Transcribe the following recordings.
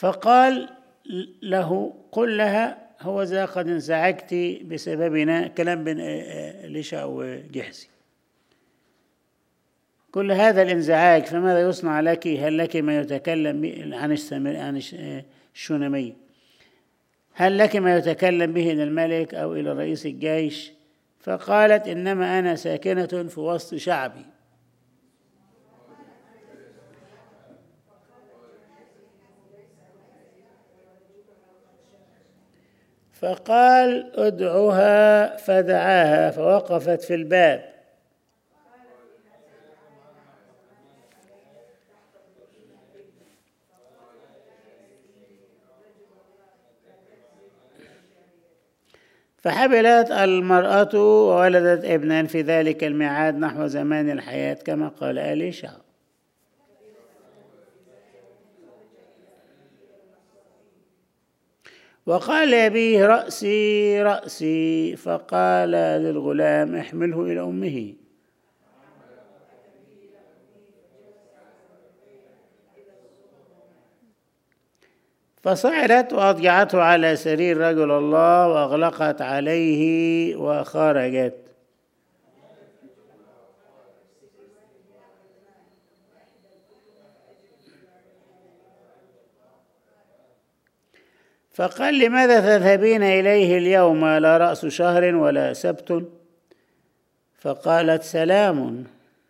فقال له قل لها هو ذا قد انزعجت بسببنا كلام بين ليشا وجحزي كل هذا الانزعاج فماذا يصنع لك هل لك ما يتكلم عن عن الشونمي هل لك ما يتكلم به إلى الملك أو إلى رئيس الجيش فقالت إنما أنا ساكنة في وسط شعبي فقال ادعها فدعاها فوقفت في الباب فحبلت المرأة وولدت ابنا في ذلك الميعاد نحو زمان الحياة كما قال أليشع وقال أبيه رأسي رأسي فقال للغلام احمله إلى أمه فصعدت وأضجعته على سرير رجل الله وأغلقت عليه وخرجت فقال لماذا تذهبين إليه اليوم لا رأس شهر ولا سبت فقالت سلام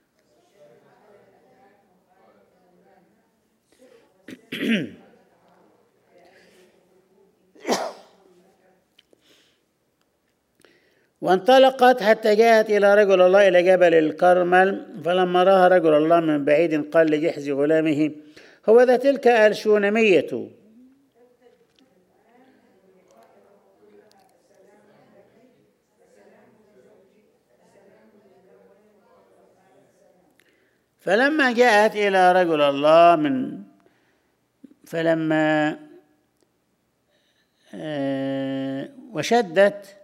وانطلقت حتى جاءت إلى رجل الله إلى جبل الكرمل فلما رأى رجل الله من بعيد قال لجحز غلامه هو ذا تلك الشونمية فلما جاءت إلى رجل الله من فلما وشدت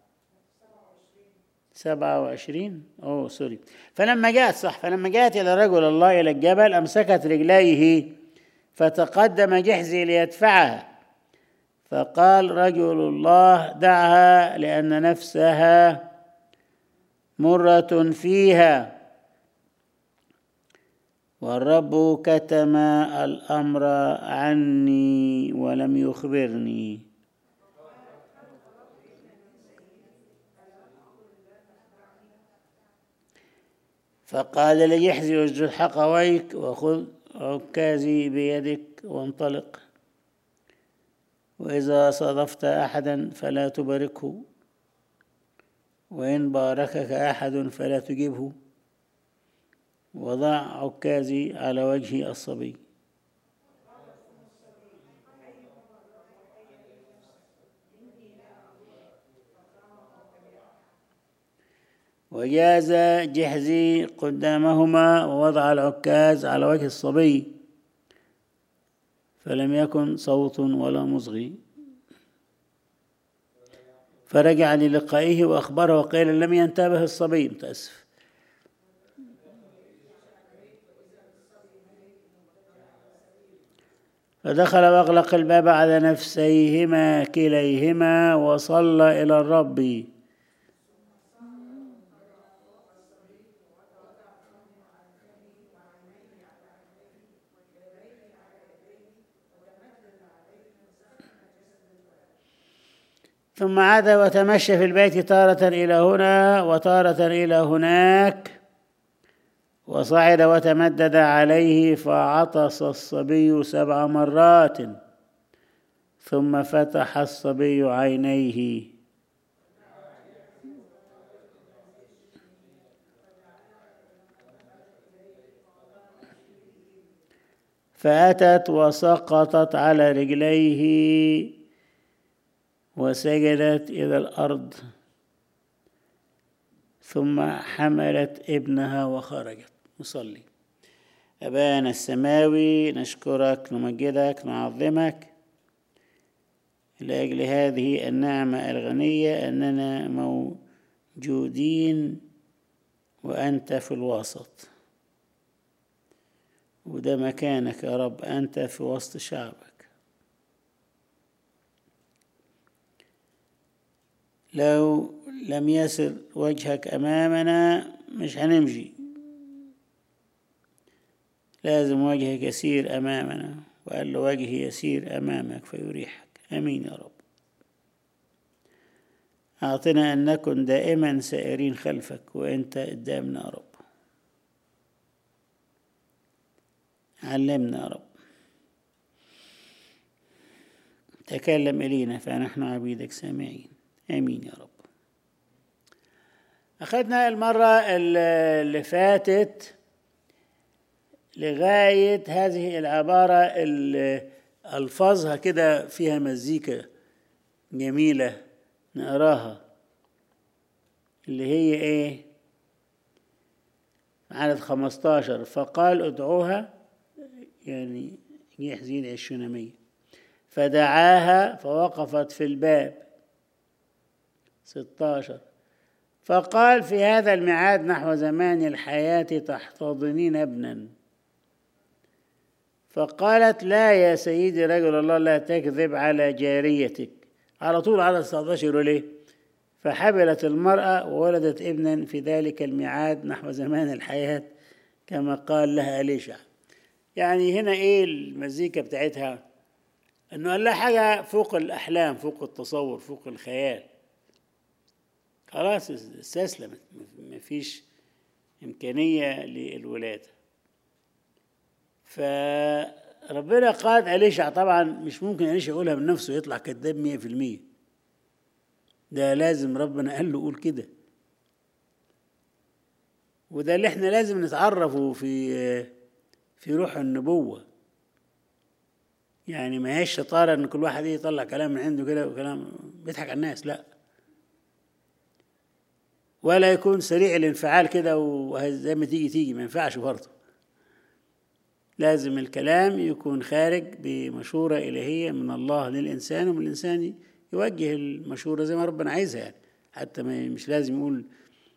سبعة وعشرين أوه سوري فلما جاءت صح فلما جاءت إلى رجل الله إلى الجبل أمسكت رجليه فتقدم جحزي ليدفعها فقال رجل الله دعها لأن نفسها مرة فيها والرب كتم الأمر عني ولم يخبرني فقال ليحزي اسجد حقويك وخذ عكازي بيدك وانطلق وإذا صادفت أحدا فلا تباركه وإن باركك أحد فلا تجبه وضع عكازي على وجه الصبي وجاز جحزي قدامهما ووضع العكاز على وجه الصبي فلم يكن صوت ولا مصغي فرجع للقائه وأخبره وقال لم ينتبه الصبي متأسف فدخل واغلق الباب على نفسيهما كليهما وصلى الى الرب ثم عاد وتمشى في البيت تارة إلى هنا وتارة إلى هناك وصعد وتمدد عليه فعطس الصبي سبع مرات ثم فتح الصبي عينيه فأتت وسقطت على رجليه وسجدت إلى الأرض ثم حملت ابنها وخرجت نصلي أبانا السماوي نشكرك نمجدك نعظمك لأجل هذه النعمة الغنية أننا موجودين وأنت في الوسط وده مكانك يا رب أنت في وسط شعبك لو لم يسر وجهك أمامنا مش هنمشي لازم وجهك يسير أمامنا وقال له وجهي يسير أمامك فيريحك آمين يا رب أعطنا أن نكن دائما سائرين خلفك وأنت قدامنا يا رب علمنا يا رب تكلم إلينا فنحن عبيدك سامعين آمين يا رب أخذنا المرة اللي فاتت لغاية هذه العبارة اللي ألفاظها كده فيها مزيكا جميلة نقراها اللي هي إيه عدد خمستاشر فقال ادعوها يعني يحزين الشنمية فدعاها فوقفت في الباب ستاشر فقال في هذا الميعاد نحو زمان الحياة تحتضنين ابنا فقالت لا يا سيدي رجل الله لا تكذب على جاريتك على طول على 19 يقول ايه فحبلت المرأة وولدت ابنا في ذلك الميعاد نحو زمان الحياة كما قال لها أليشع يعني هنا ايه المزيكا بتاعتها انه قال لها حاجة فوق الأحلام فوق التصور فوق الخيال خلاص استسلمت مفيش إمكانية للولادة فربنا قاد أليشع طبعا مش ممكن أليشع يقولها من نفسه يطلع كذاب مية في المية ده لازم ربنا قال له قول كده وده اللي احنا لازم نتعرفه في في روح النبوة يعني ما هيش شطارة ان كل واحد يطلع كلام من عنده كده وكلام بيضحك على الناس لا ولا يكون سريع الانفعال كده وزي ما تيجي تيجي ما ينفعش برضه لازم الكلام يكون خارج بمشورة إلهية من الله للإنسان ومن الإنسان يوجه المشورة زي ما ربنا عايزها يعني حتى ما مش لازم يقول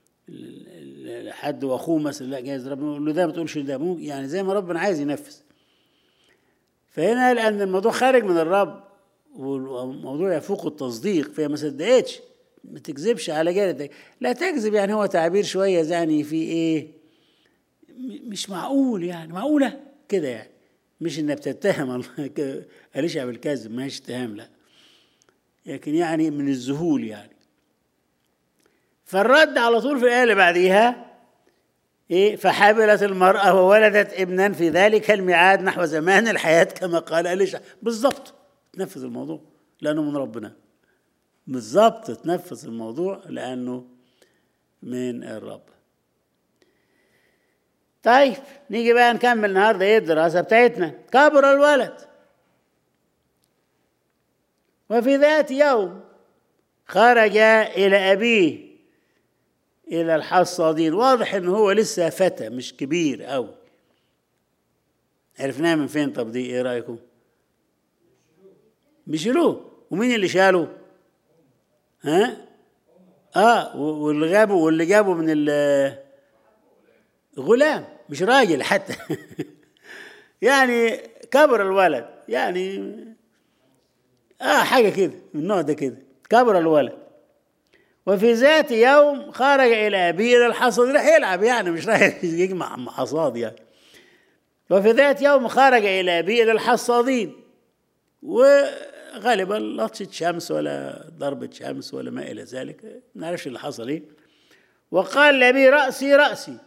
حد واخوه مثلا لا جايز ربنا يقول له ده ما تقولش ده ممكن يعني زي ما ربنا عايز ينفذ فهنا لان الموضوع خارج من الرب والموضوع يفوق التصديق فهي ما صدقتش ما تكذبش على جارتك لا تكذب يعني هو تعبير شويه يعني في ايه مش معقول يعني معقوله كده يعني مش انها بتتهم الله أليشع بالكذب ما هيش اتهام لا لكن يعني من الذهول يعني فالرد على طول في الآية اللي بعديها إيه فحبلت المرأة وولدت ابنا في ذلك الميعاد نحو زمان الحياة كما قال أليشع بالظبط تنفذ الموضوع لأنه من ربنا بالظبط تنفذ الموضوع لأنه من الرب طيب نيجي بقى نكمل النهارده ايه الدراسة بتاعتنا كبر الولد وفي ذات يوم خرج إلى أبيه إلى الحصادين واضح إن هو لسه فتى مش كبير أوي عرفناه من فين طب دي إيه رأيكم؟ بيشيلوه ومين اللي شاله؟ ها؟ اه واللي جابه واللي جابه من غلام مش راجل حتى يعني كبر الولد يعني اه حاجه كده من النوع ده كده كبر الولد وفي ذات يوم خرج الى ابيه الى الحصاد راح يلعب يعني مش رايح يجمع حصاد يعني وفي ذات يوم خرج الى ابيه الى الحصادين وغالبا لطشة شمس ولا ضربة شمس ولا ما إلى ذلك ما نعرفش اللي حصل إيه وقال لأبي رأسي رأسي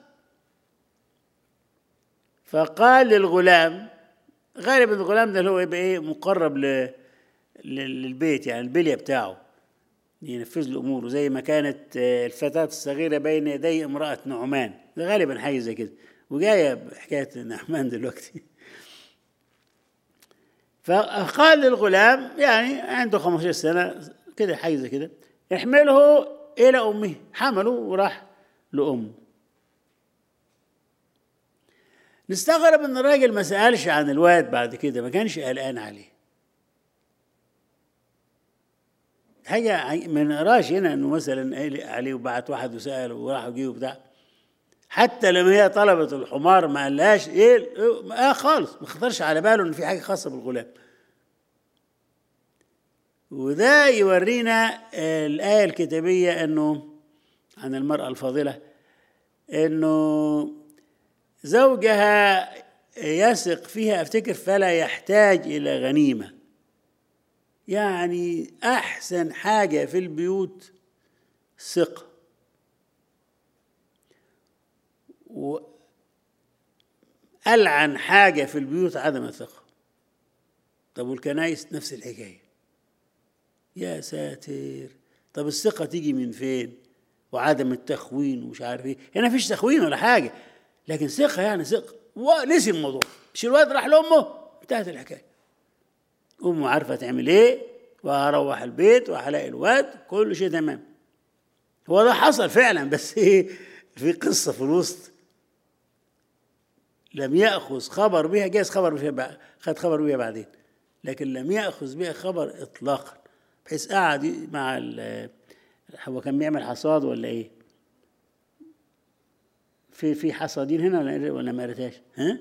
فقال للغلام غالبا الغلام ده اللي هو يبقى ايه مقرب ل... للبيت يعني البليه بتاعه ينفذ له اموره زي ما كانت الفتاه الصغيره بين يدي امراه نعمان ده غالبا حاجه زي كده وجايه بحكايه نعمان دلوقتي فقال للغلام يعني عنده 15 سنه كده حاجه زي كده احمله الى امه حمله وراح لامه نستغرب ان الراجل ما سالش عن الواد بعد كده ما كانش قلقان عليه حاجة ما نقراش هنا انه مثلا قلق عليه وبعت واحد وسأل وراح وجي وبتاع حتى لما هي طلبت الحمار ما قالهاش ايه اه خالص ما خطرش على باله ان في حاجة خاصة بالغلام وده يورينا الآية الكتابية أنه عن المرأة الفاضلة أنه زوجها يثق فيها أفتكر فلا يحتاج إلى غنيمة يعني أحسن حاجة في البيوت ثقة وألعن حاجة في البيوت عدم الثقة طب والكنايس نفس الحكاية يا ساتر طب الثقة تيجي من فين وعدم التخوين ومش عارف ايه هنا مفيش تخوين ولا حاجة لكن ثقة يعني ثقة ونسي الموضوع مش الواد راح لأمه انتهت الحكاية أمه عارفة تعمل ايه وهروح البيت وهلاقي الواد كل شيء تمام هو ده حصل فعلا بس ايه في قصة في الوسط لم يأخذ خبر بها جاز خبر بها خد خبر بها بعدين لكن لم يأخذ بها خبر إطلاقا بحيث قعد مع هو كان بيعمل حصاد ولا ايه؟ في في حصادين هنا ولا ولا ما قريتهاش؟ ها؟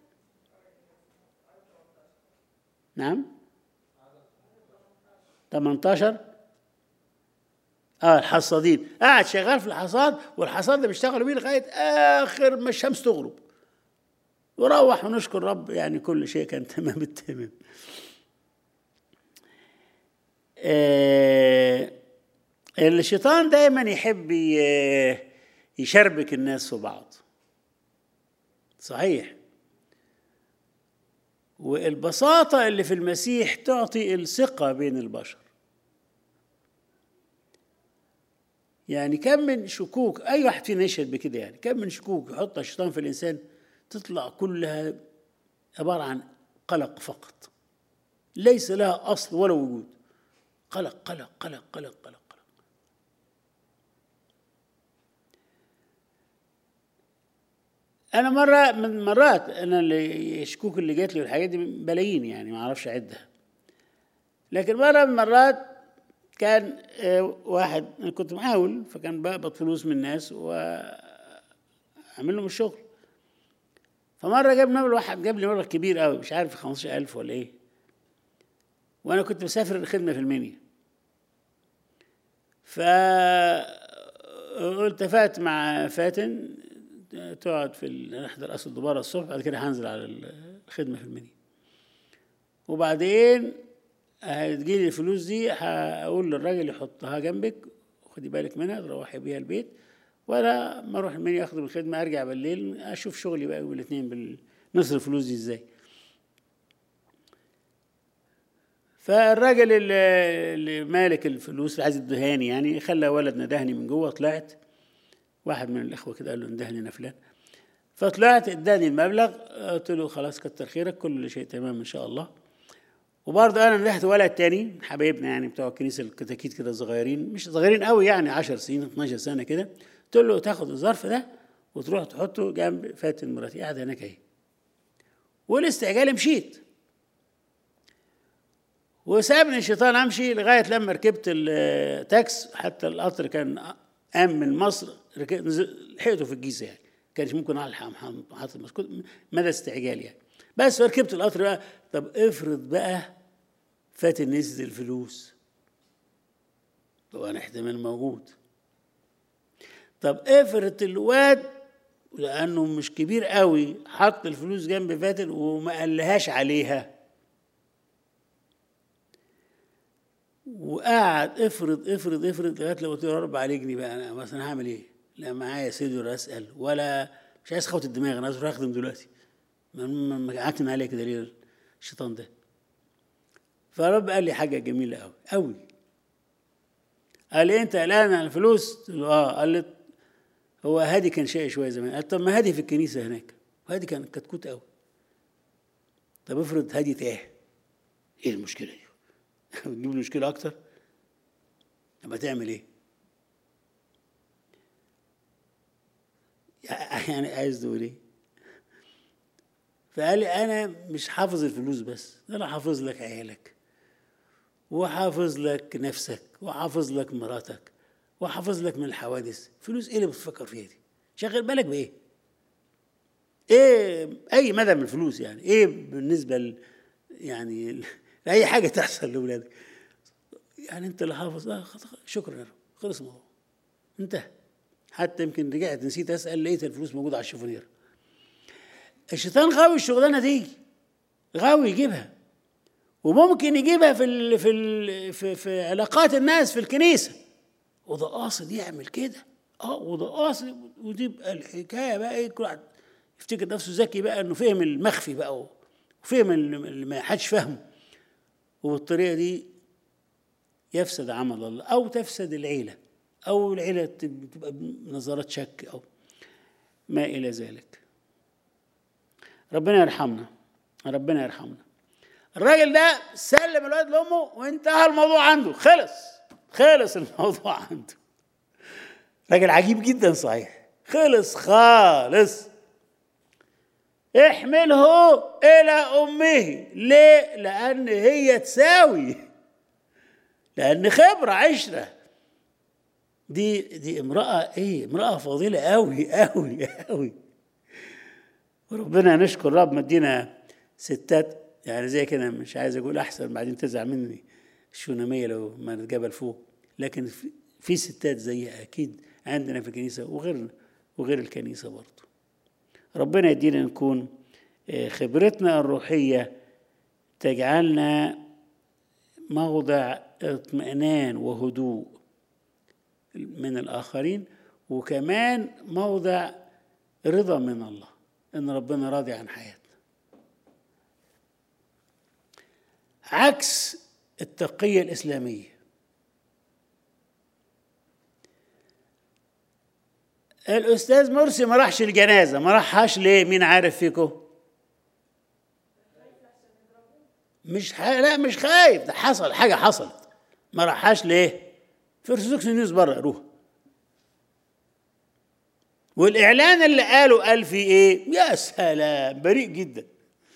نعم 18 اه الحصادين قاعد شغال في الحصاد والحصاد ده بيشتغلوا بيه لغايه اخر ما الشمس تغرب وروح ونشكر رب يعني كل شيء كان تمام التمام آه الشيطان دايما يحب يشربك الناس في بعض صحيح والبساطة اللي في المسيح تعطي الثقة بين البشر يعني كم من شكوك أي واحد فينا يشهد بكده يعني كم من شكوك يحطها الشيطان في الإنسان تطلع كلها عبارة عن قلق فقط ليس لها أصل ولا وجود قلق قلق قلق قلق قلق قلق أنا مرة من مرات أنا اللي الشكوك اللي جات لي والحاجات دي بلايين يعني ما أعرفش أعدها لكن مرة من المرات كان واحد أنا كنت محاول فكان بقبض فلوس من الناس وأعمل لهم الشغل فمرة جاب مبلغ واحد جاب لي مبلغ كبير قوي مش عارف 15000 ولا إيه وأنا كنت مسافر الخدمة في المنيا فاتفقت مع فاتن تقعد في نحضر قصر الدبارة الصبح بعد كده هنزل على الخدمة في المنيا وبعدين هتجيلي الفلوس دي هقول للراجل يحطها جنبك خدي بالك منها تروحي بيها البيت ولا ما اروح المنيا اخدم الخدمة ارجع بالليل اشوف شغلي بقى يوم الاثنين نصرف الفلوس دي ازاي فالراجل اللي مالك الفلوس اللي عايز يدهاني يعني خلى ولد ندهني من جوه طلعت واحد من الاخوه كده قال له ندهني انا فلان فطلعت اداني المبلغ قلت له خلاص كتر خيرك كل شيء تمام ان شاء الله وبرضه انا ندهت ولد تاني حبايبنا يعني بتوع الكنيسه الكتاكيت كده صغيرين مش صغيرين قوي يعني 10 سنين 12 سنه كده قلت له تاخد الظرف ده وتروح تحطه جنب فاتن مراتي قاعده هناك اهي والاستعجال مشيت وسابني الشيطان امشي لغايه لما ركبت التاكس حتى القطر كان قام من مصر لحقته في الجيزه يعني كانش ممكن الحق محطه مسكوت مدى استعجال يعني بس ركبت القطر بقى طب افرض بقى فاتن نزل الفلوس طبعا احتمال موجود طب افرض الواد لانه مش كبير قوي حط الفلوس جنب فاتن وما قالهاش عليها وقعد افرض افرض افرض لغايه لو قلت له رب عليك جنيه بقى انا مثلا هعمل ايه؟ لا معايا سيدي اسال ولا مش عايز خوت الدماغ انا عايز اخدم دلوقتي ما قعدت عليه كده ليه الشيطان ده فرب قال لي حاجه جميله قوي قوي قال لي انت قلقان على الفلوس؟ قلت له اه قال لي هو هادي كان شقي شويه زمان قال طب ما هادي في الكنيسه هناك وهادي كان كتكوت قوي طب افرض هادي تاه ايه المشكله دي؟ تجيب لي مشكله اكتر يبقى تعمل ايه يعني عايز تقول ايه فقال لي انا مش حافظ الفلوس بس انا حافظ لك عيالك وحافظ لك نفسك وحافظ لك مراتك وحافظ لك من الحوادث فلوس ايه اللي بتفكر فيها دي شغل بالك بايه ايه اي مدى من الفلوس يعني ايه بالنسبه ل يعني لاي حاجه تحصل لاولادك يعني انت اللي حافظ اه شكرا يا رب خلص الموضوع انتهى حتى يمكن رجعت نسيت اسال لقيت الفلوس موجوده على الشوفونير الشيطان غاوي الشغلانه دي غاوي يجيبها وممكن يجيبها في ال في ال في, في علاقات الناس في الكنيسه وده قاصد يعمل كده اه وده قاصد وتبقى الحكايه بقى ايه كل واحد يفتكر نفسه ذكي بقى انه فهم المخفي بقى وفهم اللي ما حدش فاهمه وبالطريقه دي يفسد عمل الله او تفسد العيله او العيله تبقى بنظرات شك او ما الى ذلك ربنا يرحمنا ربنا يرحمنا الراجل ده سلم الواد لامه وانتهى الموضوع عنده خلص خلص الموضوع عنده راجل عجيب جدا صحيح خلص خالص احمله الى امه ليه لان هي تساوي لان خبره عشره دي دي امراه ايه امراه فاضله قوي قوي قوي وربنا نشكر رب مدينا ستات يعني زي كده مش عايز اقول احسن بعدين تزعل مني الشوناميه لو ما نتجبل فوق لكن في, في ستات زيها اكيد عندنا في الكنيسه وغير وغير الكنيسه برضه ربنا يدينا نكون خبرتنا الروحيه تجعلنا موضع اطمئنان وهدوء من الاخرين وكمان موضع رضا من الله ان ربنا راضي عن حياتنا عكس التقية الإسلامية الأستاذ مرسي ما راحش الجنازة ما راحهاش ليه مين عارف فيكم مش ح... لا مش خايف ده حصل حاجة حصلت ما راحهاش ليه في ارثوذكس نيوز بره قروها والإعلان اللي قاله قال فيه إيه يا سلام بريء جدا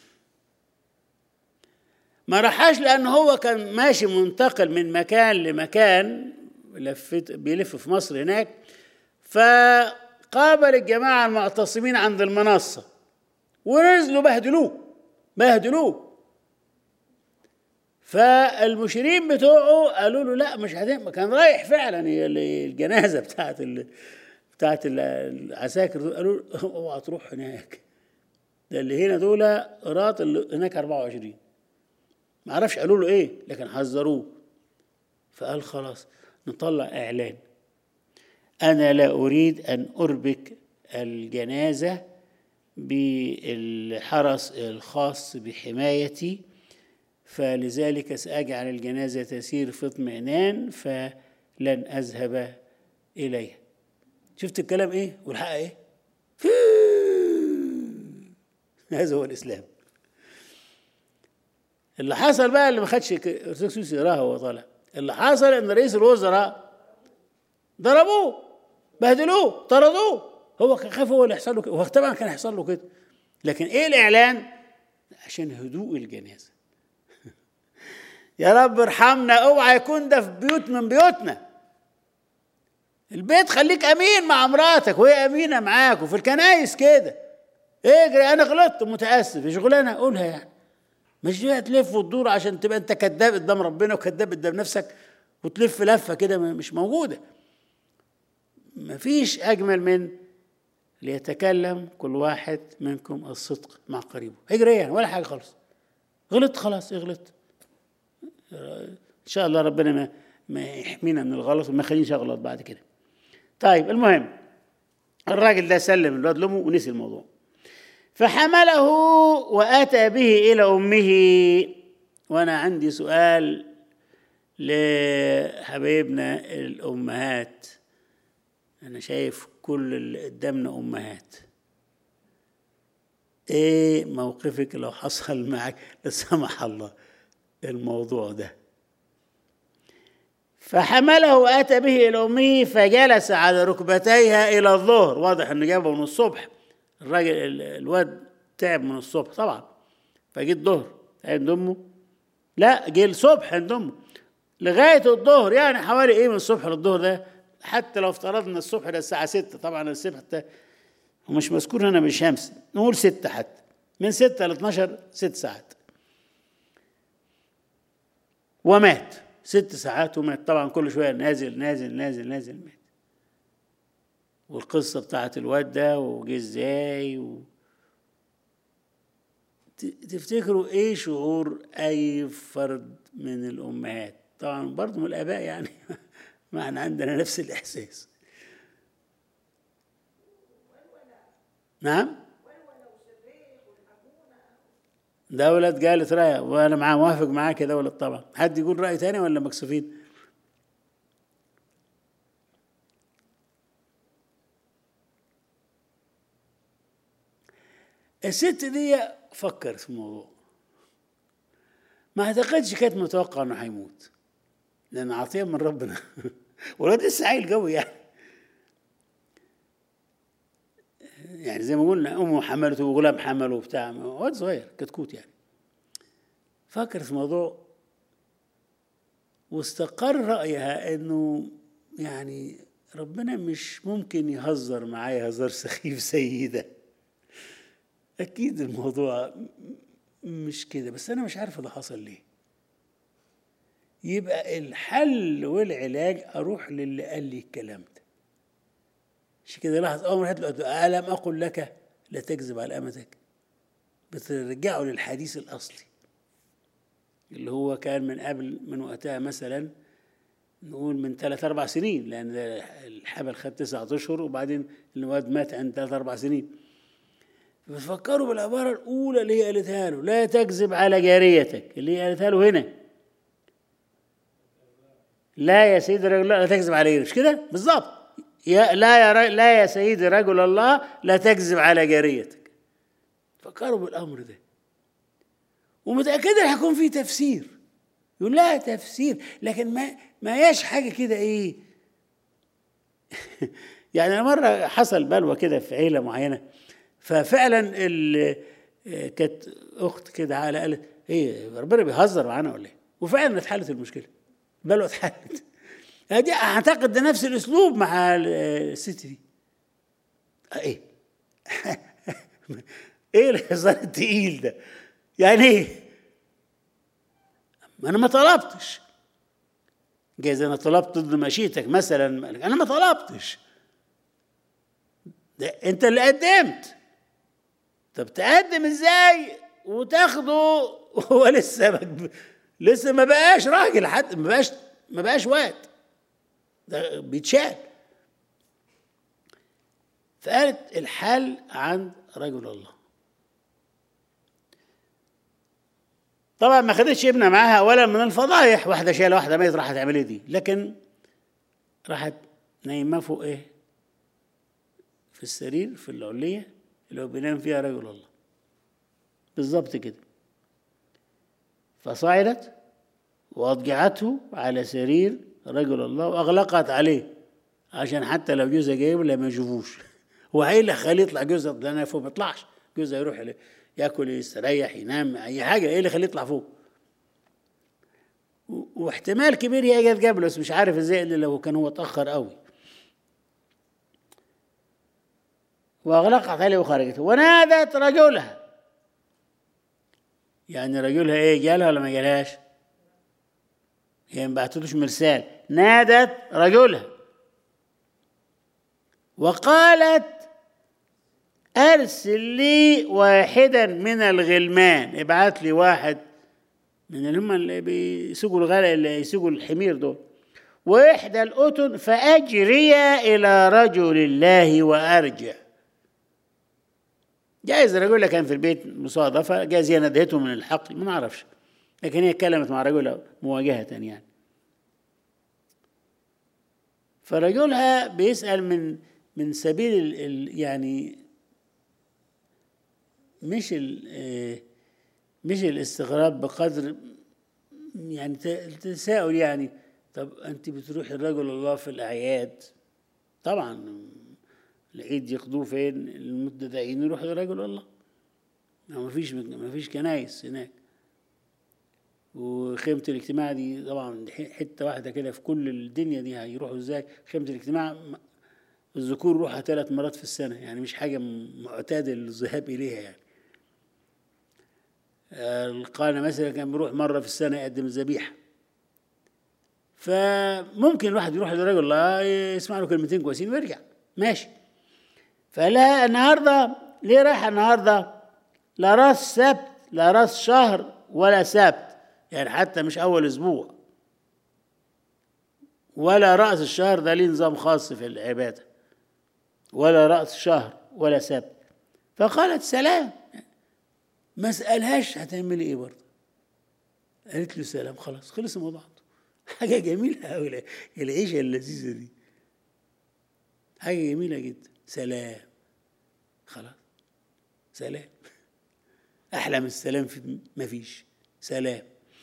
ما راحش لان هو كان ماشي منتقل من مكان لمكان لفت بيلف في مصر هناك فقابل الجماعه المعتصمين عند المنصه ونزلوا بهدلوه بهدلوه فالمشيرين بتوعه قالوا له لا مش هتم كان رايح فعلا الجنازه بتاعت ال... بتاعت العساكر دول قالوا له اوعى تروح هناك ده اللي هنا دول قراط اللي هناك 24 ما عرفش قالوا له ايه لكن حذروه فقال خلاص نطلع اعلان انا لا اريد ان اربك الجنازه بالحرس الخاص بحمايتي فلذلك ساجعل الجنازه تسير في اطمئنان فلن اذهب اليها شفت الكلام ايه والحق ايه هذا هو الاسلام اللي حصل بقى اللي ما خدش ارثوذكس يقراها وهو طالع اللي حصل ان رئيس الوزراء ضربوه بهدلوه طردوه هو كان خايف هو اللي يحصل له كده هو طبعا كان هيحصل له كده لكن ايه الاعلان عشان هدوء الجنازه يا رب ارحمنا اوعى يكون ده في بيوت من بيوتنا البيت خليك امين مع مراتك وهي امينه معاك وفي الكنايس كده اجري انا غلطت متاسف شغلانه اقولها يعني مش جاي تلف وتدور عشان تبقى انت كذاب قدام ربنا وكذاب قدام نفسك وتلف لفه كده مش موجوده مفيش اجمل من ليتكلم كل واحد منكم الصدق مع قريبه هجري يعني ولا حاجه خالص غلط خلاص اغلط ان شاء الله ربنا ما ما يحمينا من الغلط وما يخلينيش اغلط بعد كده طيب المهم الراجل ده سلم الواد لامه ونسي الموضوع فحمله واتى به الى امه وانا عندي سؤال لحبايبنا الامهات انا شايف كل اللي قدامنا امهات ايه موقفك لو حصل معك لا سمح الله الموضوع ده فحمله واتى به الى امه فجلس على ركبتيها الى الظهر واضح انه جابه من الصبح الراجل الواد تعب من الصبح طبعا فجه الظهر عند امه لا جه الصبح عند امه لغايه الظهر يعني حوالي ايه من الصبح للظهر ده حتى لو افترضنا الصبح ده الساعه 6 طبعا الصبح ده ومش مذكور هنا بالشمس نقول 6 حتى من 6 ل 12 ست ساعات ومات ست ساعات ومات طبعا كل شويه نازل نازل نازل نازل مات والقصه بتاعت الواد ده وجه ازاي و... ت- تفتكروا ايه شعور اي فرد من الامهات طبعا برضه من الاباء يعني ما احنا عندنا نفس الاحساس نعم دولة قالت رأيها وأنا معاه موافق معاك يا دولة طبعا حد يقول رأي تاني ولا مكسوفين الست دي فكرت في الموضوع ما اعتقدش كانت متوقعة انه هيموت لان عطية من ربنا والواد لسه عيل قوي يعني يعني زي ما قلنا امه حملته وغلام حمله وبتاع واد صغير كتكوت يعني فكر في الموضوع واستقر رأيها انه يعني ربنا مش ممكن يهزر معايا هزار سخيف زي ده اكيد الموضوع مش كده بس انا مش عارف ده حصل ليه يبقى الحل والعلاج اروح للي قال لي الكلام ده مش كده لاحظ اول ما قالت له الم اقل لك لا تكذب على امتك بترجعه للحديث الاصلي اللي هو كان من قبل من وقتها مثلا نقول من ثلاث اربع سنين لان الحبل خد تسعة اشهر وبعدين الواد مات عند ثلاث اربع سنين بتفكروا بالعباره الاولى اللي هي قالتها له لا تكذب على جاريتك اللي هي قالتها له هنا لا يا سيدي رجل الله لا تكذب على جاريتك مش كده بالظبط يا لا يا ر- لا يا سيدي رجل الله لا تكذب على جاريتك فكروا بالامر ده ومتاكد ان هيكون في تفسير يقول لا تفسير لكن ما ما هياش حاجه كده ايه يعني أنا مره حصل بلوى كده في عيله معينه ففعلا ال- كانت اخت كده عاقله قالت ايه ربنا بيهزر معانا ولا ايه؟ وفعلا اتحلت المشكله بلوى اتحلت دي اعتقد ده نفس الاسلوب مع ال- الست دي ايه ايه الهزار التقيل ده يعني ايه ما انا ما طلبتش جايز انا طلبت ضد مشيتك مثلا انا ما طلبتش ده انت اللي قدمت طب تقدم ازاي وتاخده وهو لسه ما- لسه ما بقاش راجل حتى ما بقاش ما بقاش واد ده بيتشال فقالت الحل عند رجل الله طبعا ما خدتش ابنها معاها ولا من الفضايح واحده شايله واحده ميت راحت تعمل ايه دي لكن راحت نايمه فوق ايه في السرير في العليه اللي هو بينام فيها رجل الله بالظبط كده فصعدت واضجعته على سرير رجل الله واغلقت عليه عشان حتى لو جوزها جايب لا ما يشوفوش هو ايه اللي خليه يطلع جوزها ده انا فوق ما يطلعش جوزها يروح ل- ياكل يستريح ينام اي حاجه ايه اللي خليه يطلع فوق و- واحتمال كبير هي جت قبله بس مش عارف ازاي الا لو كان هو اتاخر قوي واغلقت عليه وخرجت ونادت رجلها يعني رجلها ايه جالها ولا ما جالهاش هي ما بعتلوش مرسال نادت رجلها وقالت ارسل لي واحدا من الغلمان ابعت لي واحد من اللي هم اللي بيسوقوا الغلا اللي يسوقوا الحمير دول واحدى الأتن فأجري إلى رجل الله وأرجع جايز الرجل كان في البيت مصادفة جايز هي ندهته من الحقل ما نعرفش لكن هي اتكلمت مع رجل مواجهة يعني فرجلها بيسأل من من سبيل ال ال يعني مش ال مش الاستغراب بقدر يعني التساؤل يعني طب انت بتروحي الرجل الله في الاعياد طبعا العيد يقضوه فين المتدعين يروحوا لرجل الله ما فيش ما فيش كنايس هناك وخيمة الاجتماع دي طبعا حتة واحدة كده في كل الدنيا دي هيروحوا ازاي خيمة الاجتماع الذكور يروحها ثلاث مرات في السنة يعني مش حاجة معتادة للذهاب إليها يعني القانا مثلا كان بيروح مرة في السنة يقدم الذبيحة فممكن الواحد يروح لرجل الله يسمع له كلمتين كويسين ويرجع ماشي فلا النهارده ليه رايح النهارده لا راس سبت لا راس شهر ولا سبت يعني حتى مش اول اسبوع ولا راس الشهر ده ليه نظام خاص في العباده ولا راس شهر ولا سبت فقالت سلام ما اسالهاش هتعملي ايه برضه قالت له سلام خلاص خلص الموضوع حاجه جميله قوي العيشه اللذيذه دي حاجه جميله جدا سلام خلاص سلام احلى من السلام في ما فيش سلام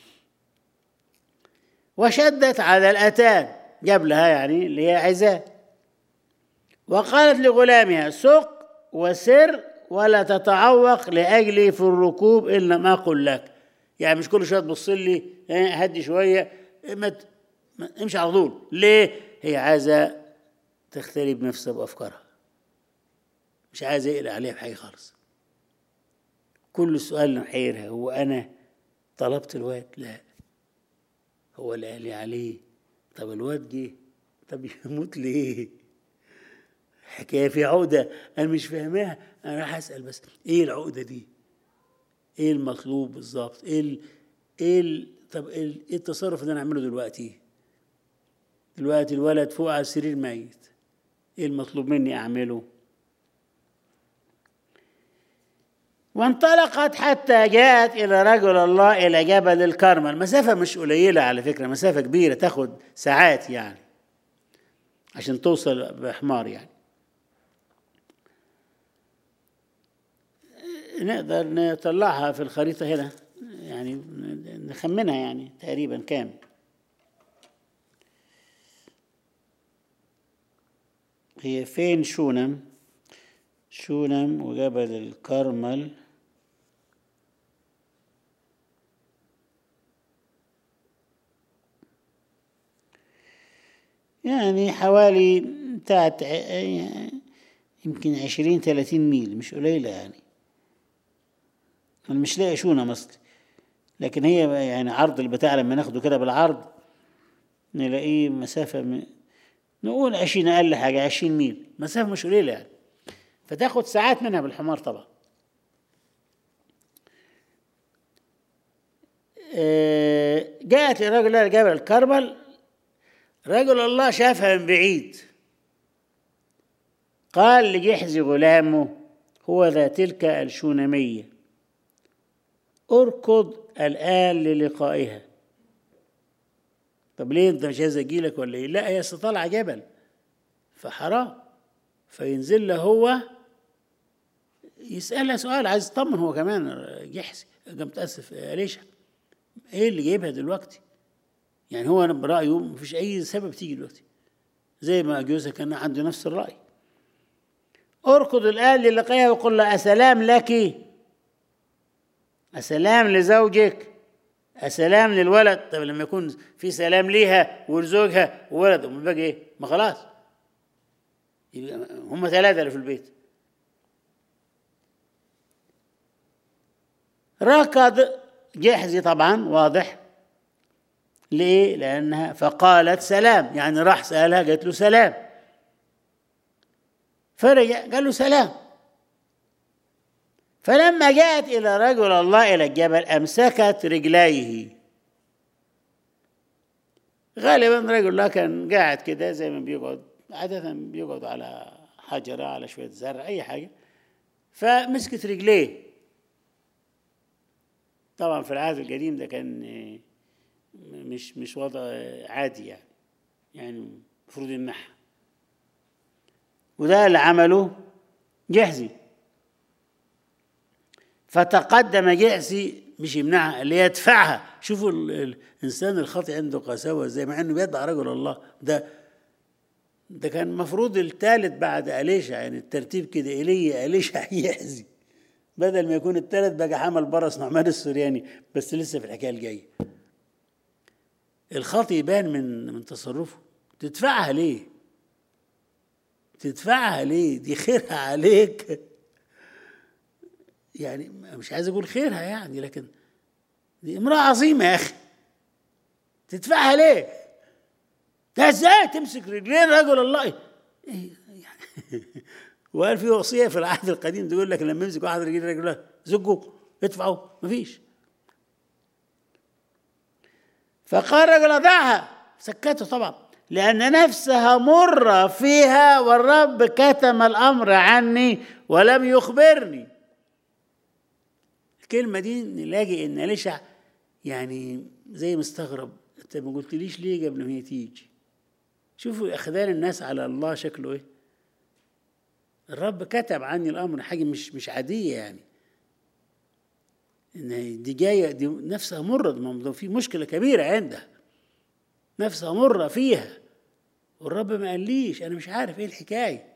وشدت على الاتان جاب لها يعني اللي هي عايزاه وقالت لغلامها سق وسر ولا تتعوق لاجلي في الركوب ان لم اقل لك يعني مش كل شويه تبص لي هدي شويه ما امشي على طول ليه هي عايزه تختلي بنفسها بافكارها مش عايزه يقلق عليها بحاجه خالص كل سؤال نحيرها هو انا طلبت الواد لا هو اللي قال لي عليه طب الواد جه طب يموت ليه حكايه في عقده انا مش فاهماها انا راح اسال بس ايه العقده دي ايه المطلوب بالظبط ايه ال... ايه ال... طب ايه التصرف اللي انا اعمله دلوقتي دلوقتي الولد فوق على السرير ميت ايه المطلوب مني اعمله وانطلقت حتى جاءت الى رجل الله الى جبل الكرمل المسافه مش قليله على فكره مسافه كبيره تاخد ساعات يعني عشان توصل بحمار يعني نقدر نطلعها في الخريطة هنا يعني نخمنها يعني تقريبا كام هي فين شونم شونم وجبل الكرمل يعني حوالي بتاعت يمكن عشرين ثلاثين ميل مش قليلة يعني أنا مش لاقي شونة مصر لكن هي يعني عرض البتاع لما ناخده كده بالعرض نلاقيه مسافة م... نقول عشرين أقل حاجة عشرين ميل مسافة مش قليلة يعني فتاخد ساعات منها بالحمار طبعا جاءت لرجل الله جبل الكرمل رجل الله شافها من بعيد قال لجحزي غلامه هو ذا تلك الشونميه اركض الآن للقائها طب ليه انت مش عايز اجيلك ولا ايه؟ لا هي طالعه جبل فحرام فينزل له هو يسألها سؤال عايز يطمن هو كمان جحسي متأسف ليش ايه اللي جايبها دلوقتي؟ يعني هو انا برأيه مفيش أي سبب تيجي دلوقتي زي ما جوزها كان عنده نفس الرأي اركض الآن للقيها وقل له أسلام لك أسلام لزوجك أسلام للولد طب لما يكون في سلام ليها ولزوجها وولد أمال باقي إيه؟ ما خلاص هم ثلاثة اللي في البيت ركض جحزي طبعا واضح ليه؟ لأنها فقالت سلام يعني راح سألها قالت له سلام فرجع قال له سلام فلما جاءت إلى رجل الله إلى الجبل أمسكت رجليه غالبا رجل الله كان قاعد كده زي ما بيقعد عادة بيقعد على حجرة على شوية زرع أي حاجة فمسكت رجليه طبعا في العهد القديم ده كان مش مش وضع عادي يعني يعني المفروض يمنعها وده اللي عمله جحزي فتقدم جحسي مش يمنعها اللي يدفعها شوفوا الانسان الخاطئ عنده قساوه زي مع انه بيدعى رجل الله ده ده كان المفروض الثالث بعد اليشع يعني الترتيب كده ايليا اليشع يحزي بدل ما يكون الثالث بقى حمل برص نعمان السورياني بس لسه في الحكايه الجايه الخاطئ يبان من من تصرفه تدفعها ليه تدفعها ليه دي خيرها عليك يعني مش عايز اقول خيرها يعني لكن دي امراه عظيمه يا اخي تدفعها ليه ده ازاي تمسك رجلين رجل الله إيه يعني وقال في وصيه في العهد القديم تقول لك لما يمسك واحد رجل رجل الله زقه ادفعه مفيش فقال الرجل ضعها سكته طبعا لأن نفسها مرة فيها والرب كتم الأمر عني ولم يخبرني الكلمة دي نلاقي إن ليشع يعني زي مستغرب أنت ما قلتليش ليه قبل ما هي تيجي شوفوا أخذان الناس على الله شكله إيه الرب كتب عني الأمر حاجة مش مش عادية يعني إن دي جاية دي نفسها مرة في مشكلة كبيرة عندها نفسها مرة فيها والرب ما قاليش أنا مش عارف إيه الحكاية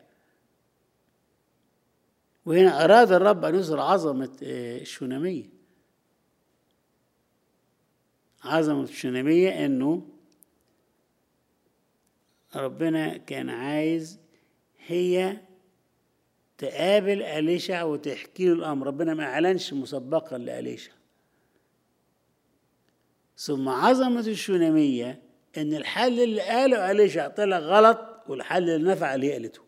وهنا أراد الرب أن يظهر عظمة الشونامية عظمة الشونامية إنه ربنا كان عايز هي تقابل أليشع وتحكي له الأمر ربنا ما أعلنش مسبقا لأليشع ثم عظمة الشونامية إن الحل اللي قاله أليشع طلع غلط والحل اللي نفع اللي قالته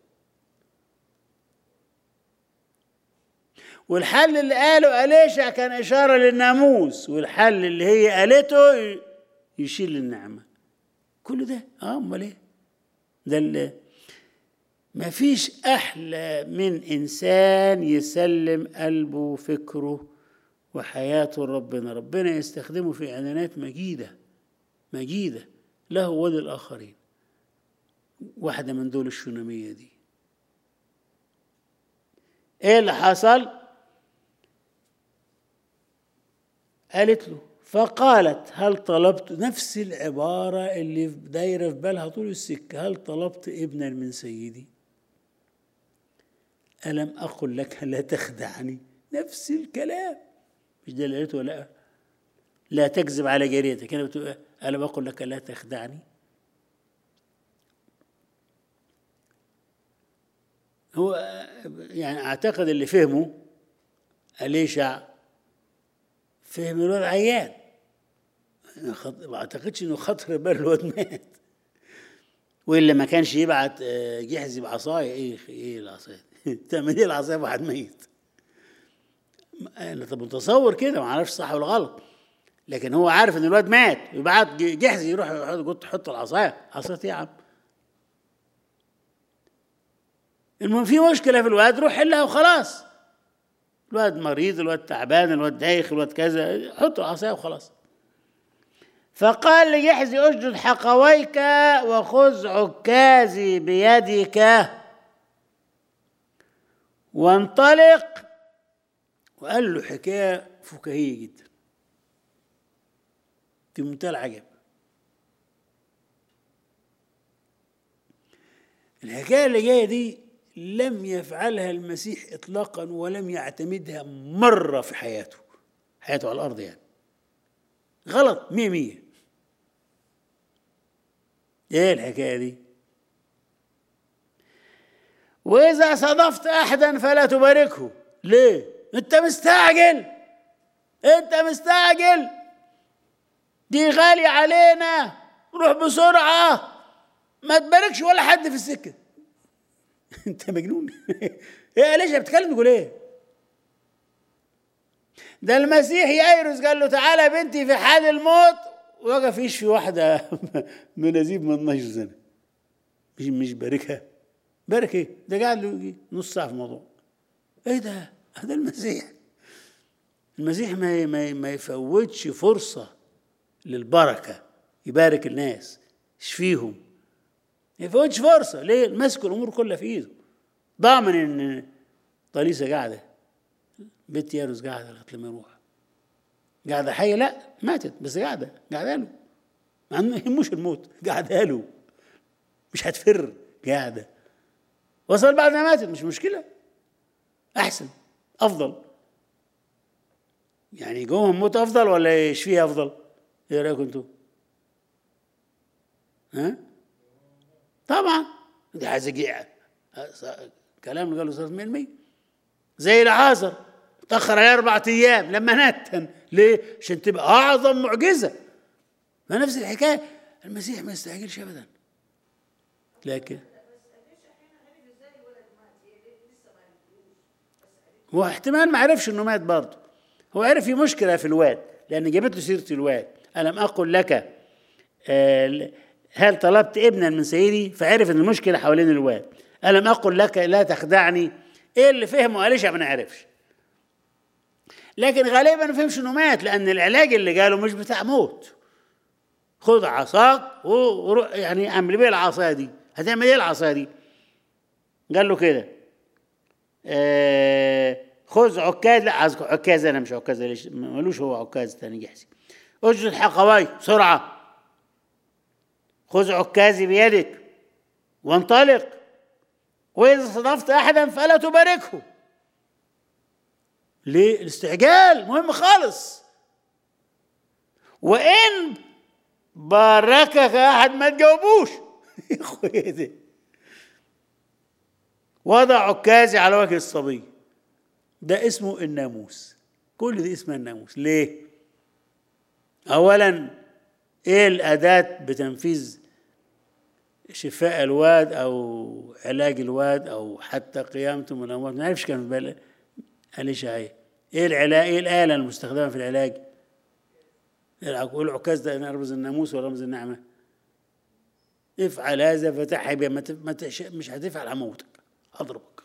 والحل اللي قاله أليشع كان إشارة للناموس والحل اللي هي قالته يشيل النعمة كل ده اه امال ايه ده اللي ما فيش احلى من انسان يسلم قلبه وفكره وحياته لربنا ربنا يستخدمه في اعلانات مجيده مجيده له وللآخرين واحدة من دول الشونامية دي ايه اللي حصل قالت له فقالت هل طلبت نفس العبارة اللي دايرة في بالها طول السكة هل طلبت ابنا من سيدي ألم أقل لك لا تخدعني نفس الكلام مش ده اللي قالته لا لا تكذب على جاريتك أنا بتقول ألم أقل لك لا تخدعني هو يعني أعتقد اللي فهمه أليشع فهم الواد عيان ما أعتقدش إنه خطر بال الواد مات وإلا ما كانش يبعت جحزي بعصاية إيه إيه العصاية تعمل إيه العصاية واحد ميت أنا طب متصور كده ما أعرفش صح ولا غلط لكن هو عارف ان الواد مات يبعت جحزي يروح قلت حط العصايه عصايه ايه يا عم المهم في مشكله في الواد روح حلها وخلاص الواد مريض الواد تعبان الواد دايخ الواد كذا حط العصايه وخلاص فقال ليحزي اسجد حقويك وخذ عكازي بيدك وانطلق وقال له حكايه فكاهيه جدا في منتهى العجب الحكايه اللي جايه دي لم يفعلها المسيح اطلاقا ولم يعتمدها مره في حياته حياته على الارض يعني غلط مية مية ايه الحكايه دي واذا صادفت احدا فلا تباركه ليه انت مستعجل انت مستعجل دي غالية علينا روح بسرعة ما تباركش ولا حد في السكة انت مجنون ايه ليش بتتكلم تقول ايه ده المسيح يايرس قال له تعالى يا بنتي في حال الموت وقف يشفي واحدة منازيب من 12 سنة مش مش باركها بارك ايه ده قاعد له نص ساعة في الموضوع ايه ده هذا المسيح المسيح ما ما, ما يفوتش فرصه للبركة يبارك الناس يشفيهم ما يفوتش فرصة ليه؟ ماسك الأمور كلها في إيده ضامن إن طليسة قاعدة بنت يارس قاعدة لغاية لما يروح قاعدة حية لا ماتت بس قاعدة قاعدة له ما يهموش الموت قاعدة له مش هتفر قاعدة وصل بعد ما ماتت مش مشكلة أحسن أفضل يعني جوهم موت أفضل ولا يشفيها أفضل؟ ايه رايكم انتوا؟ ها؟ طبعا دي عايزه كلام اللي قاله استاذ 100% زي العازر تاخر عليه اربع ايام لما نتن ليه؟ عشان تبقى اعظم معجزه ما نفس الحكايه المسيح ما يستعجلش ابدا لكن هو احتمال ما عرفش انه مات برضه هو عرف في مشكله في الواد لان جابت له سيره الواد الم اقل لك آه، هل طلبت ابنا من سيدي فعرف ان المشكله حوالين الواد الم اقل لك لا تخدعني ايه اللي فهمه اليشع ما نعرفش لكن غالبا ما فهمش انه مات لان العلاج اللي قاله مش بتاع موت خد عصاك وروح يعني اعمل بيه العصايه دي هتعمل ايه العصايه دي قال له كده آه خذ عكاز لا عايز عكاز انا مش عكاز ليش ملوش هو عكاز تاني جحسي اجلد حقواي بسرعه خذ عكازي بيدك وانطلق واذا صدفت احدا فلا تباركه ليه الاستعجال مهم خالص وان باركك احد ما تجاوبوش يا اخويا ده وضع عكازي على وجه الصبي ده اسمه الناموس كل دي اسمها الناموس ليه اولا ايه الاداه بتنفيذ شفاء الواد او علاج الواد او حتى قيامته من الاموات ما نعرفش كان في بال اليشا ايه ايه العلاج ايه الاله المستخدمه في العلاج يقول العكاز ده نرمز الناموس ورمز النعمه افعل هذا فتحب ما ما مش هتفعل هموتك هضربك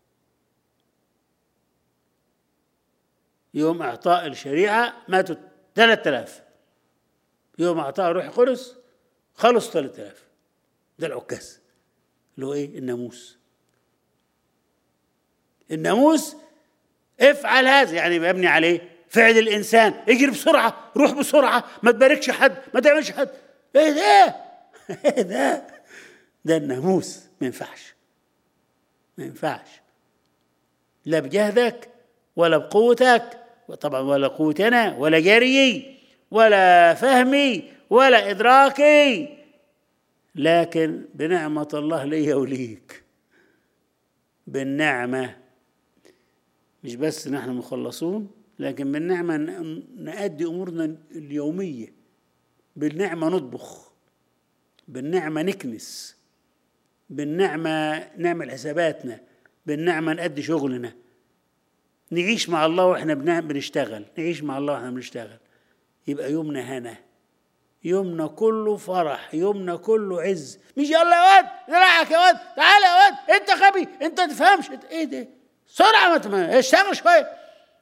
يوم اعطاء الشريعه ماتوا 3000 يوم اعطاء روح القدس خلص 3000 ده العكاز اللي هو ايه الناموس الناموس افعل هذا يعني مبني عليه فعل الانسان اجري بسرعه روح بسرعه ما تباركش حد ما تعملش حد ايه ده ايه ده ده الناموس ما ينفعش ما ينفعش لا بجهدك ولا بقوتك طبعا ولا قوتنا ولا جريي ولا فهمي ولا ادراكي لكن بنعمه الله لي وليك بالنعمه مش بس نحن مخلصون لكن بالنعمة نأدي أمورنا اليومية بالنعمة نطبخ بالنعمة نكنس بالنعمة نعمل حساباتنا بالنعمة نأدي شغلنا نعيش مع الله واحنا بنشتغل نعيش مع الله واحنا بنشتغل يبقى يومنا هنا يومنا كله فرح يومنا كله عز مش يلا يا واد دراعك يا واد تعالى يا واد انت غبي انت تفهمش ايه ده سرعه ما اشتغل شويه